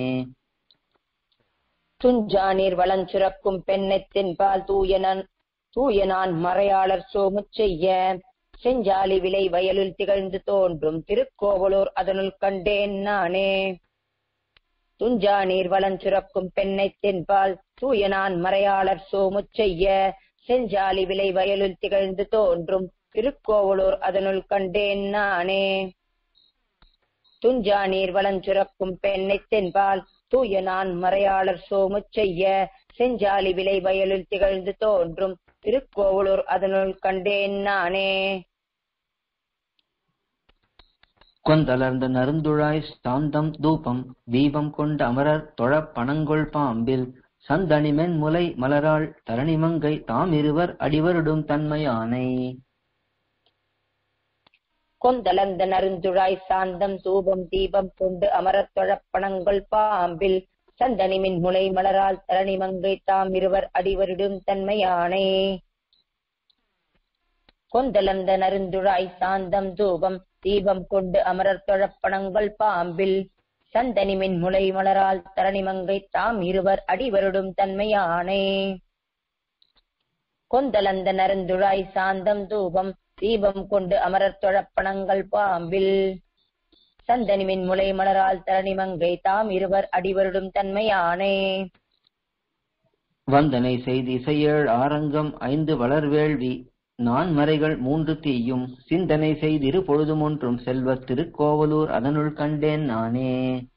துஞ்சா நீர் வளஞ்சுரக்கும் பெண்ணைத் தென்பால் தூயனன் தூயனான் மறையாளர் சோமுச் செய்ய செஞ்சாலி விளை வயலில் திகழ்ந்து தோன்றும் திருக்கோவலூர் அதனுள் கண்டேன் நானே துஞ்சா நீர் வளஞ்சுரக்கும் பெண்ணைத் தென்பால் தூயனான் மறையாளர் சோமுச் செய்ய செஞ்சாலி விளை வயலில் திகழ்ந்து தோன்றும் திருக்கோவலூர் அதனுள் கண்டேன் நானே துஞ்சா நீர் வளஞ்சுரக்கும் பெண்ணைத் தென்பால் தூயனான் மறையாளர் சோமுச் செய்ய செஞ்சாலி விளை வயலில் திகழ்ந்து தோன்றும் திருக்கோவலூர் அதனுள் கண்டேன் நானே கொந்தளர்ந்த நறுந்துழாய் சாந்தம் தூபம் தீபம் கொண்ட அமரர் தொழப் பணங்கொள் பாம்பில் சந்தனிமென் முலை மலராள் தரணிமங்கை தாம் இருவர் அடிவருடும் தன்மையானை கொந்தளர்ந்த நறுந்துழாய் சாந்தம் தூபம் தீபம் கொண்டு அமரத் தொழப்பணங்கள் பாம்பில் சந்தனிமின் முளை மலரால் தரணி மங்கை தாம் இருவர் அடிவரிடும் தன்மையானே கொந்தளர்ந்த நறுந்துழாய் சாந்தம் தூபம் தீபம் கொண்டு அமரர் தொழப்பணங்கள் பாம்பில் சந்தனிமின் முளை மலரால் தரணி மங்கை தாம் இருவர் அடிவருடும் தன்மையானே கொந்தளந்த நறுந்துழாய் சாந்தம் தூபம் தீபம் கொண்டு அமரர் தொழப்பணங்கள் பாம்பில் சந்தனிமின் முளை மலரால் தரணி மங்கை தாம் இருவர் அடிவருடும் தன்மையானே வந்தனை செய்து இசையேழ் ஆரங்கம் ஐந்து வளர்வேள்வி நான் மறைகள் மூன்று தீயும் சிந்தனை செய்திரு பொழுதும் ஒன்றும் செல்வத் திருக்கோவலூர் அதனுள் கண்டேன் நானே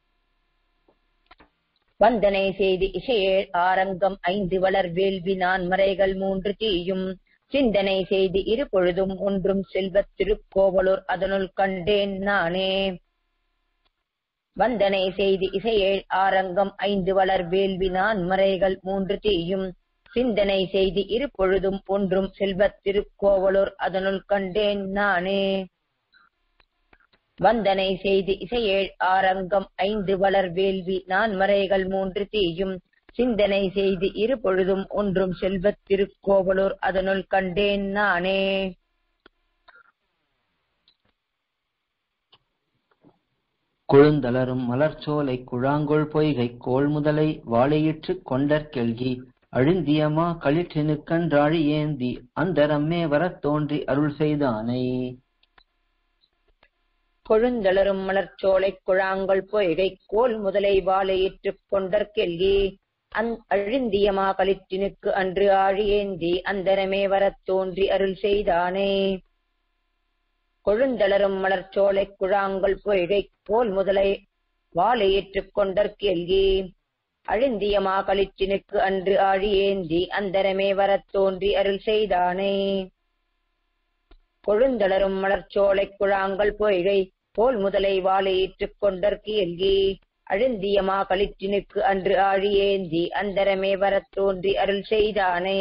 வந்தனை செய்து இசையேழ் ஆரங்கம் ஐந்து வளர் வேள்வி நான் மறைகள் மூன்று தீயும் சிந்தனை செய்து இரு பொழுதும் ஒன்றும் செல்வத் திருக்கோவலூர் அதனுள் கண்டேன் நானே வந்தனை செய்து இசையேழ் ஆரங்கம் ஐந்து வளர் வேள்வி நான் மறைகள் மூன்று தீயும் சிந்தனை செய்து இரு பொழுதும் ஒன்றும் செல்வத் திருக்கோவலூர் அதனுள் கண்டேன் நானே வந்தனை செய்து இசையேழ் ஆரங்கம் ஐந்து வளர் வேள்வி நான் மறைகள் மூன்று தீயும் சிந்தனை செய்து இரு பொழுதும் ஒன்றும் செல்வத் திருக்கோவலூர் அதனுள் கண்டேன் நானே கொழுந்தளரும் மலர்ச்சோலை குழாங்கொள் பொய்கை கோள் முதலை வாழையிற்றுக் கொண்டற் கெல்கி அழுந்தியமா களிற்றினுக்கன்றாழி ஏந்தி அந்தரம்மே வரத் தோன்றி அருள் செய்தானை கொழுந்தளரும் மலர்ச்சோலை குழாங்கள் பொய்கை கோல் முதலை வாழையிற்றுக் கொண்டற்கெல்கி அந் அழுந்தியமா களிற்றினுக்கு அன்று ஆழியேந்தி அந்தரமே வரத் தோன்றி அருள் செய்தானே கொழுந்தளரும் மலர்ச்சோலை குழாங்கள் பொய்கை கோல் முதலை வாழையிற்றுக் கொண்டற்கெல்கி அழுந்தியமா களிற்றினுக்கு அன்று ஆழியேந்தி அந்தரமே வரத் தோன்றி அருள் செய்தானே கொழுந்தளரும் மலர்ச்சோலை குழாங்கள் பொய்கை போல் முதலை வாழையிற்றுக் கொண்டற்கு எல்கி அழுந்தியமா களிற்றினுக்கு அன்று ஆழியேந்தி அந்தரமே வரத் தோன்றி அருள் செய்தானே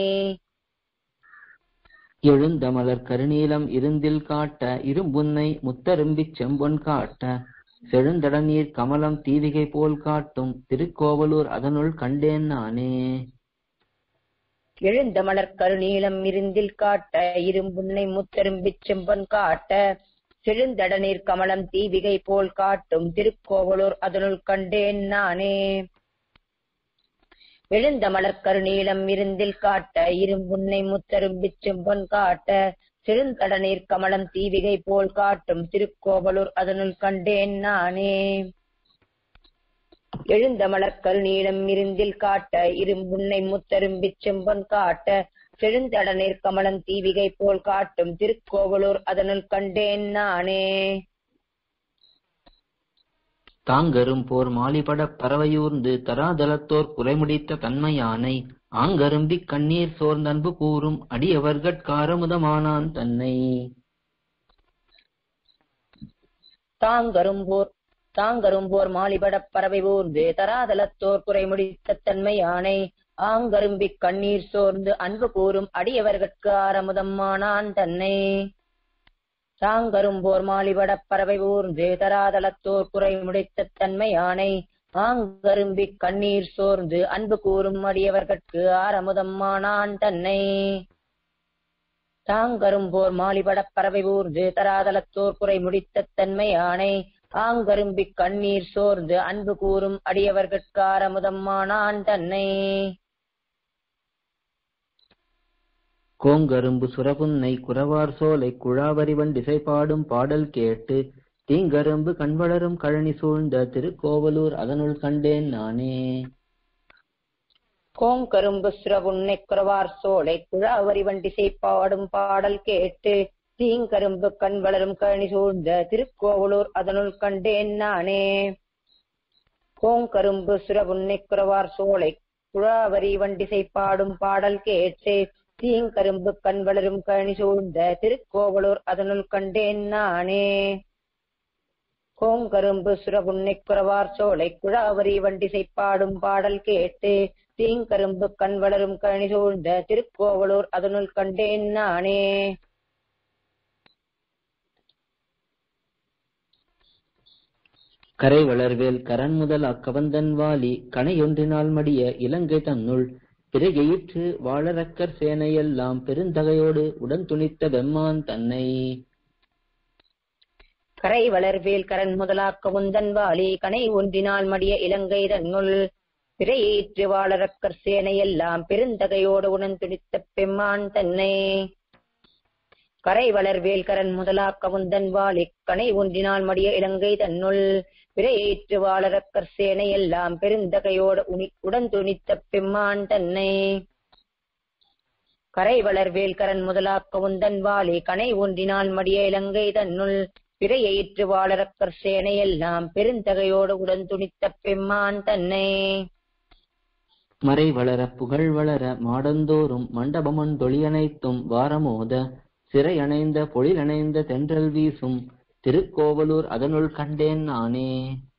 எழுந்த மலர் கருநீலம் இருந்தில் காட்ட இரும்புன்னை முத்தரும்பிச் செம்பொன் காட்ட செழுந்தட நீர் கமலம் தீவிகை போல் காட்டும் திருக்கோவலூர் அதனுள் கண்டேன் நானே எழுந்த மலர் கருநீலம் இருந்தில் காட்ட இரும்புன்னை முத்தரும்பிச் செம்பொன் காட்ட செழுந்தட நீர் கமலம் தீவிகை போல் காட்டும் திருக்கோவலூர் அதனுள் கண்டேன் நானே எழுந்த மலர் கருநீலம் இருந்தில் காட்ட இரும்புன்னை முத்தரும்பிச் செம்பொன் காட்ட செழுந்தட நீர் கமலம் தீவிகை போல் காட்டும் திருக்கோவலூர் அதனுள் கண்டேன் நானே எழுந்த மலர்கள் நீளம் இருந்தில் காட்ட இரும்புன்னை முத்தரும்பிச் செம்பன் காட்ட செழுந்தட கமலம் தீவிகை போல் காட்டும் திருக்கோவலூர் அதனுள் கண்டேன் நானே தாங்கரும் போர் மாலிபடப் பறவையூர்ந்து தராதலத்தோர் குறைமுடித்த தன்மையானை ஆங்கரும்பிக் கண்ணீர் சோர்ந்தன்பு கூறும் அடியவர்கட்காரமுதமானான் தன்னை தாங்கரும்போர் தாங்கரும்போர் மாலிபடப் பறவை ஊர்ந்து தராதலத்தோர் குறைமுடித்த தன்மையானை ஆங்கரும்பிக் கண்ணீர் சோர்ந்து அன்பு கூறும் அடியவர்கட்கு ஆரமுதம்மானான் தன்னை தாங்கரும்போர் மாலிபடப் பறவை ஊர்ந்து தராதலத்தோர் குறை முடித்த தன்மையானை ஆங்கரும்பிக் கண்ணீர் சோர்ந்து அன்பு கூறும் அடியவர்கட்கு ஆரமுதம்மானான் தன்னை தாங்கரும்போர் மாலிபடப் பறவை ஊர்ந்து தராதலத்தோர் குறை முடித்த தன்மையானை ஆங்கரும்பிக் கண்ணீர் சோர்ந்து அன்பு கூறும் அடியவர்கட்கு ஆரமுதம்மானான் தன்னை கோங்கரும்பு சுரபுன்னை குரவார் சோலை குழாவரிவன் திசைபாடும் பாடல் கேட்டு தீங்கரும்பு கண்வளரும் கழனி சூழ்ந்த திருக்கோவலூர் அதனுள் கண்டேன் நானே கோங்கரும்பு சிறவுன்னை குறவார் சோலை குழாவரி வண்டிசை பாடும் பாடல் கேட்டு தீங்கரும்பு கண் வளரும் கழனி சூழ்ந்த திருக்கோவலூர் அதனுள் கண்டேன் நானே கோங்கரும்பு சிறவுன்னை குறவார் சோலை குழாவரி வண்டிசை பாடும் பாடல் கேட்டு தீங்கரும்பு கண் வளரும் கழனி சூழ்ந்த திருக்கோவலூர் அதனுள் கண்டேன் நானே கோங்கரும்பு சுரபுன்னை குறவார் சோலை குழாவரி வண்டிசை பாடும் பாடல் கேட்டு தீங்கரும்பு கண் வளரும் கழனி சூழ்ந்த திருக்கோவலூர் அதனுள் கண்டேன் நானே கரை வளர்வேல் கரண் முதல் அக்கவந்தன் வாலி கணையொன்றினால் மடிய இலங்கை தன்னுள் பிறகையிற்று வாழறக்கர் சேனையெல்லாம் பெருந்தகையோடு உடன் துணித்த வெம்மான் தன்னை கரை வளர்வேல் கரண் முதலாக்க உந்தன் வாலி கனை ஒன்றினால் மடிய இலங்கை தன்னுள் பிறையேற்று வாழறக்கர் சேனையெல்லாம் பெருந்தகையோடு உடன் துணித்த பெம்மான் தன்னை கரை வளர்வேல் கரண் முதலாக்க உந்தன் வாலி கனை ஒன்றினால் மடிய இலங்கை தன்னுள் பிறையேற்று வாழறக்கர் சேனையெல்லாம் பெருந்தகையோடு உனி உடன் துணித்த பெம்மான் தன்னை கரை வளர்வேல் கரண் முதலாக்க உந்தன் வாலி கனை ஒன்றினால் மடிய இலங்கை தன்னுள் பிறையேற்று வாழறக்கர் சேனையெல்லாம் பெருந்தகையோடு உடன் துணித்த பெம்மான் தன்னை மறை வளர புகழ் வளர மாடந்தோறும் மண்டபமன் தொழியனைத்தும் வாரமோத சிறை அணைந்த பொழிலணைந்த தென்றல் வீசும் திருக்கோவலூர் அதனுள் கண்டேன் நானே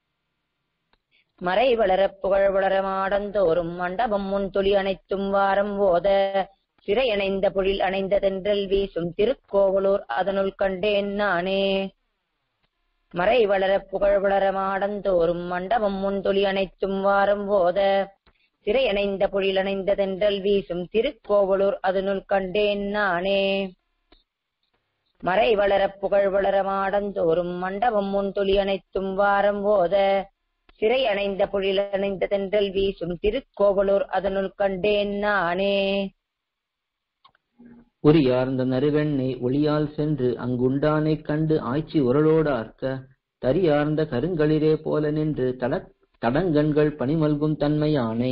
மறை வளர புகழ் வளர மாடந்தோறும் மண்டபம் முன் துளி அனைத்தும் வாரம் ஓத சிறை அணைந்த பொழில் அணைந்த தென்றல் வீசும் திருக்கோவலூர் அதனுள் கண்டேன் நானே மறை வளர புகழ் வளர மாடந்தோறும் மண்டபம் முன் துளி அனைத்தும் வாரம் ஓத சிறை அணைந்த பொழில் அணைந்த தென்றல் வீசும் திருக்கோவலூர் அதனுள் கண்டேன் நானே மறை வளர புகழ் வளர மாடந்தோறும் மண்டபம் முன் துளி அனைத்தும் வாரம் ஓத சிறை அணைந்த பொழில் அணைந்த தென்றல் வீசும் திருக்கோவலூர் அதனுள் கண்டேன் நானே உரியார்ந்த நறுவெண்ணை ஒளியால் சென்று அங்குண்டானைக் கண்டு ஆய்ச்சி உரலோடார்க்க தரியார்ந்த கருங்களிரே போல நின்று தட தடங்கண்கள் பனிமல்கும் தன்மையானை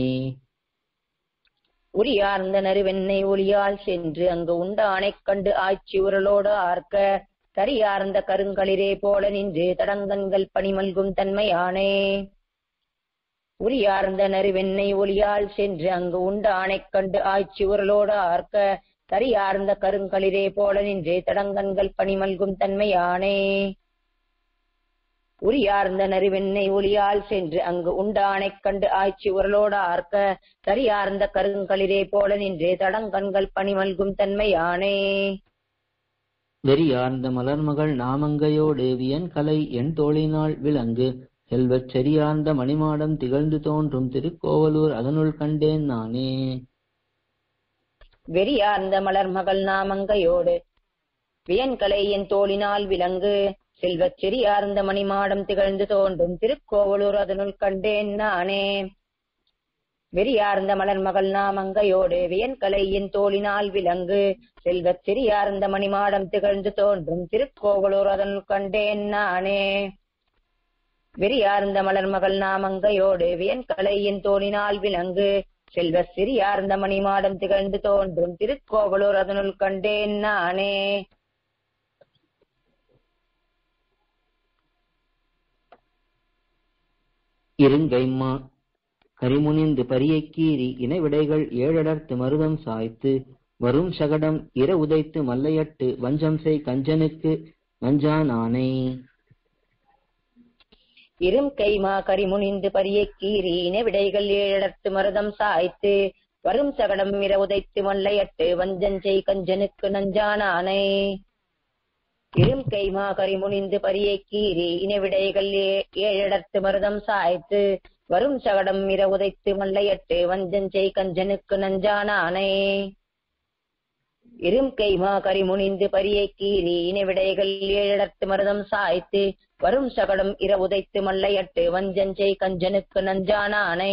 உரியார்ந்த நறுவெண்ணை ஒளியால் சென்று அங்கு உண்டானைக் கண்டு ஆய்ச்சி உரலோடு ஆர்க்க கரியார்ந்த கருங்களிரே போல நின்று தடங்கண்கள் பனிமல்கும் தன்மையானே உரியார்ந்த நறுவெண்ணை ஒளியால் சென்று அங்கு உண்டானைக் கண்டு ஆய்ச்சி உரலோடு ஆர்க்க கரியார்ந்த கருங்களிரே போல நின்று தடங்கண்கள் பனிமல்கும் தன்மையானே உரியார்ந்த நறுவெண்ணை ஒளியால் சென்று அங்கு உண்டானைக் கண்டு ஆய்ச்சி உரலோடு ஆர்க்க கரியார்ந்த கருங்களிரே போல நின்று தடங்கண்கள் பனிமல்கும் தன்மையானே வெறியார்ந்த மலர்மகள் நாமங்கையோடு வியன் கலை என் தோழினாள் விளங்கு செல்வச் செறியார்ந்த மணிமாடம் திகழ்ந்து தோன்றும் திருக்கோவலூர் அதனுள் கண்டேன் நானே வெறியார்ந்த மலர்மகள் நாமங்கையோடு வியன்கலை என் தோளினால் விலங்கு செல்வச் செறியார்ந்த மணிமாடம் திகழ்ந்து தோன்றும் திருக்கோவலூர் அதனுள் கண்டேன் நானே வெறியார்ந்த மலர்மகள் நாமங்கையோடு வியன்கலை என் தோளினால் விலங்கு செல்வச் செறியார்ந்த மணிமாடம் திகழ்ந்து தோன்றும் திருக்கோவலூர் அதனுள் கண்டேன் நானே வெறியார்ந்த மலர்மகள் நாமங்கையோடு வியன்கலையின் தோணினால் விலங்கு செல்வ சிறியார்ந்த மணிமாடம் திகழ்ந்து தோன்றும் திருக்கோவலூர் அதனுள் கண்டேன் நானே இருங்கைம்மா கரிமுனிந்து பரியைக் கீறி இணைவிடைகள் ஏழடர்த்து மருதம் சாய்த்து வரும் சகடம் இர உதைத்து மல்லையட்டு வஞ்சம் செய் கஞ்சனுக்கு நஞ்சானானை இரும் கைமா கரிமுனிந்து பரியைக் கீறி இணைவிடைகள் ஏழடர்த்து மருதம் சாய்த்து வரும் சகடம் இர உதைத்து மல்லையட்டு வஞ்சஞ்செய் கஞ்சனுக்கு நஞ்சானானை இரும் கைமா கரிமுனிந்து பரியைக் கீறி இணைவிடைகள் ஏ- ஏழடர்த்து மருதம் சாய்த்து வரும் சகடம் இர உதைத்து மல்லையட்டு வஞ்சஞ்செய் கஞ்சனுக்கு நஞ்சானானை இரும் கைமா கரிமுனிந்து பரியைக் கீறி இணைவிடைகள் ஏழடர்த்து மருதம் சாய்த்து வரும் சகடம் இர உதைத்து மல்லையட்டு வஞ்சஞ்செய் கஞ்சனுக்கு நஞ்சானானை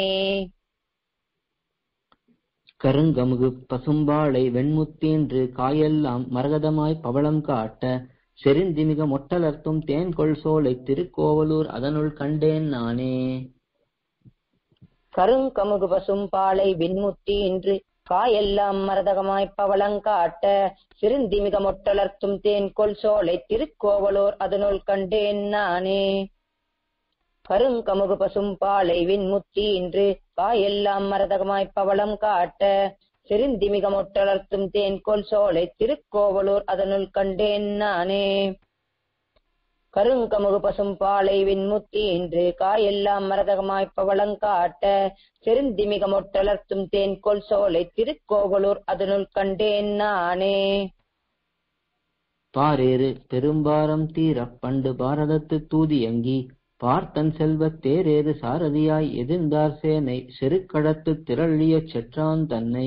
கருங்கமுகு பசும்பாளை வெண்முத்தீன்று காயெல்லாம் மரகதமாய் பவளம் காட்ட செறிந்திமிக மொட்டலர்த்தும் தேன்கொள் சோலை திருக்கோவலூர் அதனுள் கண்டேன் நானே கருங்கமுகு பசும் பாலை விண்முத்தி இன்று காயெல்லாம் மரதகமாய்ப் பவளங்காட்ட சிறுந்திமிக மொட்டலர்த்தும் தேன் கொல் சோலை திருக்கோவலூர் அதனுள் கண்டேன் நானே கருங்கமுகு பசும் பாலை விண்முத்தி இன்று காயெல்லாம் மரதகமாய்ப் பவளம் காட்ட சிறுந்திமிக மொட்டலர்த்தும் தேன் கொல் சோலை திருக்கோவலூர் அதனுள் கண்டேன் நானே கருங்கமுகு பசும் பாலை விண்முத்தி இன்று காயெல்லாம் மரதகமாய்ப் பவளங்காட்ட செருந்திமிக மொட்டலர்த்தும் தேன் கொல் சோலை திருக்கோவலூர் அதனுள் கண்டேன் நானே பாரேறு பெரும்பாரம் தீரப் பண்டு பாரதத்து தூதியங்கி பார்த்தன் செல்வத் தேரேறு சாரதியாய் எதிர்ந்தார் சேனை செருக்கடத்து திரளியச் செற்றான் தன்னை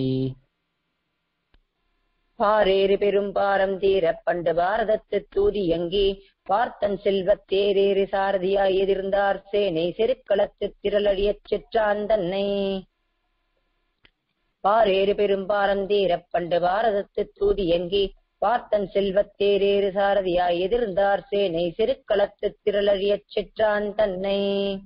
பாரேறு பெரும் பாரம் தீரப் பண்டு பாரதத்து தூதியங்கி பார்த்தன் செல்வத் தேரேறு சாரதியாய் எதிர்ந்தார் சேனை செருக்களத்து திரளழியச் செற்றான் தன்னை பாரேறு பெரும் பாரம் தீரப் பண்டு பாரதத்து தூதியங்கி பார்த்தன் செல்வத் தேரேறு சாரதியாய் எதிர்ந்தார் சேனை செருக்களத்து திரளழியச் செற்றான் தன்னை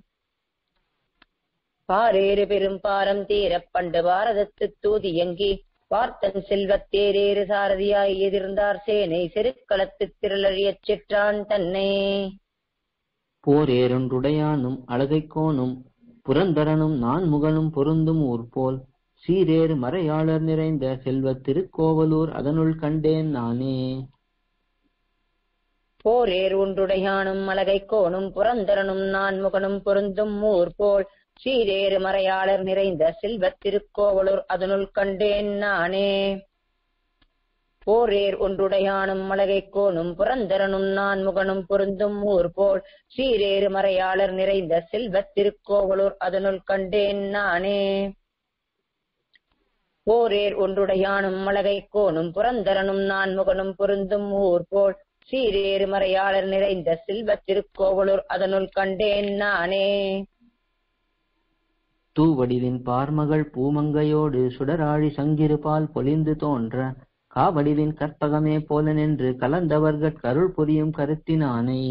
பாரேறு பெரும் பாரம் தீரப் பண்டு பாரதத்து தூதியங்கி பார்த்தன் செல்வத் தேரேறு சாரதியாய் எதிர்ந்தார் சேனை செருக்களத்து திரளழியச் செற்றான் தன்னை போரேறொன்றுடையானும் அழகைக்கோனும் புரந்தரனும் நான்முகனும் பொருந்தும் ஊர் போல் சீரேறு மறையாளர் நிறைந்த செல்வத் திருக்கோவலூர் அதனுள் கண்டேன் நானே போரேர் ஒன்றுடையானும் மலகை கோணும் புரந்தரனும் நான்முகனும் பொருந்தும் ஊர் போல் சீரேறு மறையாளர் நிறைந்த செல்வத் திருக்கோவலூர் அதனுள் கண்டேன் நானே போரேர் ஒன்றுடையானும் மலகை கோணும் புரந்தரனும் நான்முகனும் பொருந்தும் ஊர் போல் சீரேறு மறையாளர் நிறைந்த செல்வத் திருக்கோவலூர் அதனுள் கண்டேன் நானே போரேர் ஒன்றுடையானும் மலகை கோணும் புரந்தரனும் நான்முகனும் பொருந்தும் ஊர் போல் சீரேறு மறையாளர் நிறைந்த செல்வத் திருக்கோவலூர் அதனுள் கண்டேன் நானே தூவடிவின் பார்மகள் பூமங்கையோடு சுடராழி சங்கிருபால் பொலிந்து தோன்ற காவடிவின் கற்பகமே போல நின்று கலந்தவர்கட் கருள் புரியும் கருத்தினானை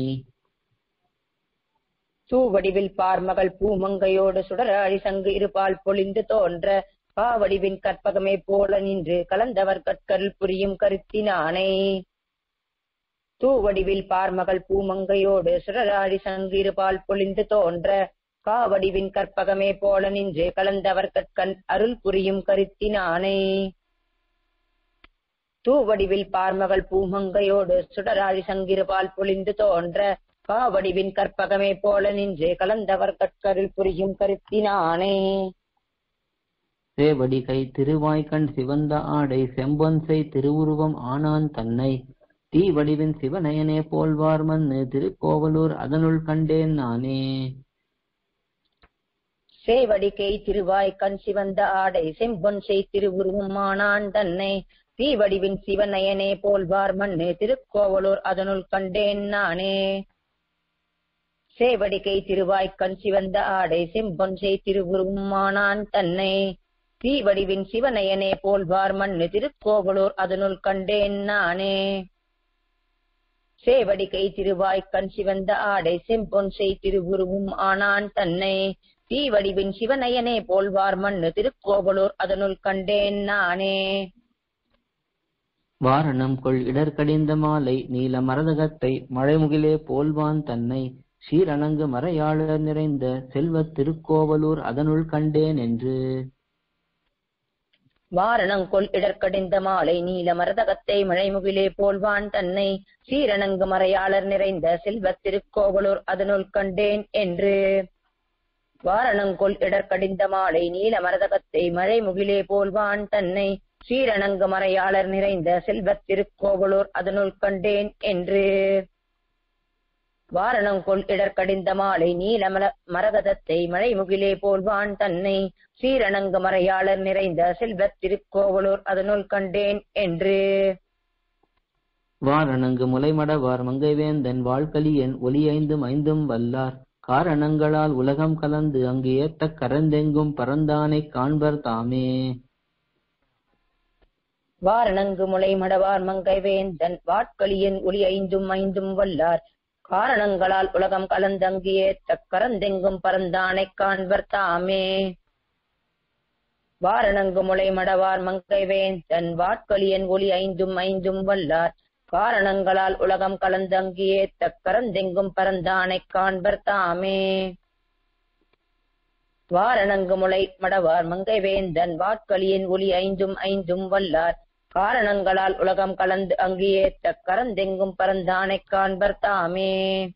தூவடிவில் பார்மகள் பூமங்கையோடு சுடராழி சங்கு இருபால் பொலிந்து தோன்ற காவடிவின் கற்பகமே போல நின்று கலந்தவர் கற்கருள் புரியும் கருத்தினானை தூவடிவில் பார்மகள் பூமங்கையோடு சுடராழி சங்கு இருபால் பொலிந்து தோன்ற காவடிவின் கற்பகமே போல நின்று கலந்தவர் கற்கண் அருள் புரியும் கருத்தினானை தூவடிவில் பார்மகள் பூமங்கையோடு சுடராழி சங்கிருபால் பொலிந்து தோன்ற காவடிவின் கற்பகமே போல நின்று கலந்தவர் கற்கருள் புரியும் கருத்தினானே சேவடி கை திருவாய்க்கண் சிவந்த ஆடை செம்பொன்சை திருவுருவம் ஆனான் தன்னை தீவடிவின் சிவனயனே போல்வார் மன்னு திருக்கோவலூர் அதனுள் கண்டேன் நானே சேவடிக்கை திருவாய் கண் சிவந்த ஆடை செம்பொன் செய் திருவுருவம் ஆனான் தன்னை தீவடிவின் சிவனயனே போல்வார் மண்ணு திருக்கோவலூர் அதனுள் கண்டேன் நானே சேவடிக்கை திருவாய் கண் சிவந்த ஆடை செம்பொன் செய் திருவுருவம் ஆனான் தன்னை தீவடிவின் சிவனயனே போல்வார் மண்ணு திருக்கோவலூர் அதனுள் கண்டேன் நானே சேவடி கை திருவாய் கண் சிவந்த ஆடை செம்பொன் செய் திருவுருவும் ஆனான் தன்னை தீவடிவின் சிவனயனே போல்வார் மண்ணு திருக்கோவலூர் அதனுள் கண்டேன் நானே வாரணம் கொள் இடர்கடிந்த மாலை நீல மரதகத்தை மழைமுகிலே போல்வான் தன்னை சீரணங்கு மறையாளர் நிறைந்த செல்வத் திருக்கோவலூர் அதனுள் கண்டேன் என்று வாரணங்கொள் இடர்கடிந்த மாலை நீல மரதகத்தை மழைமுகிலே போல்வான் தன்னை சீரணங்கு மறையாளர் நிறைந்த செல்வத் திருக்கோவலூர் அதனுள் கண்டேன் என்று வாரணங்கொள் இடர்கடிந்த மாலை நீல மரதகத்தை மழைமுகிலே போல்வான் தன்னை சீரணங்கு மறையாளர் நிறைந்த செல்வத் திருக்கோவலூர் அதனுள் கண்டேன் என்று வாரணங்கொள் இடர்கடிந்த மாலை நீல மர- மரகதத்தை மழைமுகிலே போல்வான் தன்னை சீரணங்கு மறையாளர் நிறைந்த செல்வத் திருக்கோவலூர் அதனுள் கண்டேன் என்று வாரணங்கு முலைமடவார் மங்கைவேந்தன் வாழ்கலியன் ஒலியைந்தும் ஐந்தும் வல்லார் காரணங்களால் உலகம் கலந்து அங்கு ஏத்தக் கரந்தெங்கும் பரந்தானைக் காண்பர் தாமே வாரணங்கு முளை மடவார் மங்கை வேந்தன் வாட்களியன் ஒளி ஐந்தும் ஐந்தும் வல்லார் காரணங்களால் உலகம் கலந்தங்கியே தக்கரந்தெங்கும் பரந்தானைக் காண்பர் தாமே வாரணங்கு முளை மடவார் மங்கை வேந்தன் வாட்களியன் ஒளி ஐந்தும் ஐந்தும் வல்லார் காரணங்களால் உலகம் கலந்தங்கியே தக்கரந்தெங்கும் பரந்தானைக் காண்பர் தாமே வாரணங்கு முளை மடவார் மங்கை வேந்தன் வாட்களியன் ஒளி ஐந்தும் ஐந்தும் வல்லார் காரணங்களால் உலகம் கலந்து அங்கியே தக்கரந்தெங்கும் பரந்தானைக் காண்பர் தாமே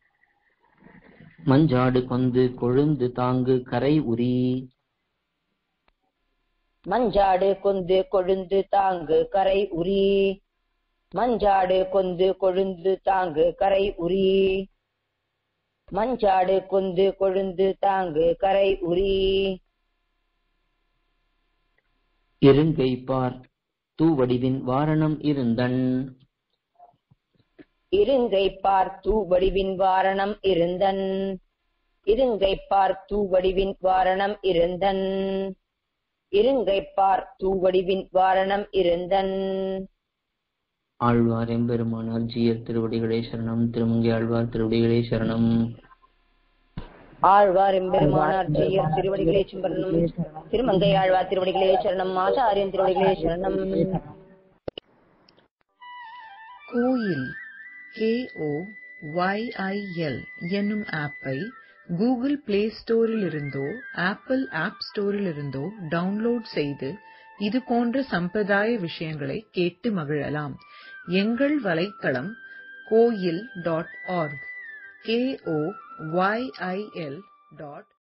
மஞ்சாடு கொந்து கொழுந்து தாங்கு கரை உரி மஞ்சாடு கொந்து கொழுந்து தாங்கு கரை உரி மஞ்சாடு கொந்து கொழுந்து தாங்கு கரை உரி மஞ்சாடு கொந்து கொழுந்து தாங்கு கரை உரி இருங்கைப்பார் தூவடிவின் வாரணம் இருந்தன் இருங்கை பார்த்தூ வடிவின் வாரணம் இருந்தன் இருங்கை பார்த்தூ வடிவின் வாரணம் இருந்தன் இருங்கை பார்த்தூ வடிவின் வாரணம் இருந்தன் ஆழ்வார் எம்பெருமானார் ஜீயர் திருவடிகளே சரணம் திருமங்கை ஆழ்வார் திருவடிகளே சரணம் ஆழ்வார் எம்பெருமானார் ஜெயர் திருவடிகளே சரணம் திருமங்கை ஆழ்வார் திருவடிகளே சரணம் ஆச்சாரியன் திருவடிகளே சரணம் கோயில் கேஓ ஒய்ஐஎல் என்னும் ஆப்பை கூகுள் பிளே ஸ்டோரிலிருந்தோ ஆப்பிள் ஆப் ஸ்டோரிலிருந்தோ டவுன்லோட் செய்து இது போன்ற சம்பிரதாய விஷயங்களை கேட்டு மகிழலாம் எங்கள் வலைத்தளம் கோயில் dot org K O Y I L dot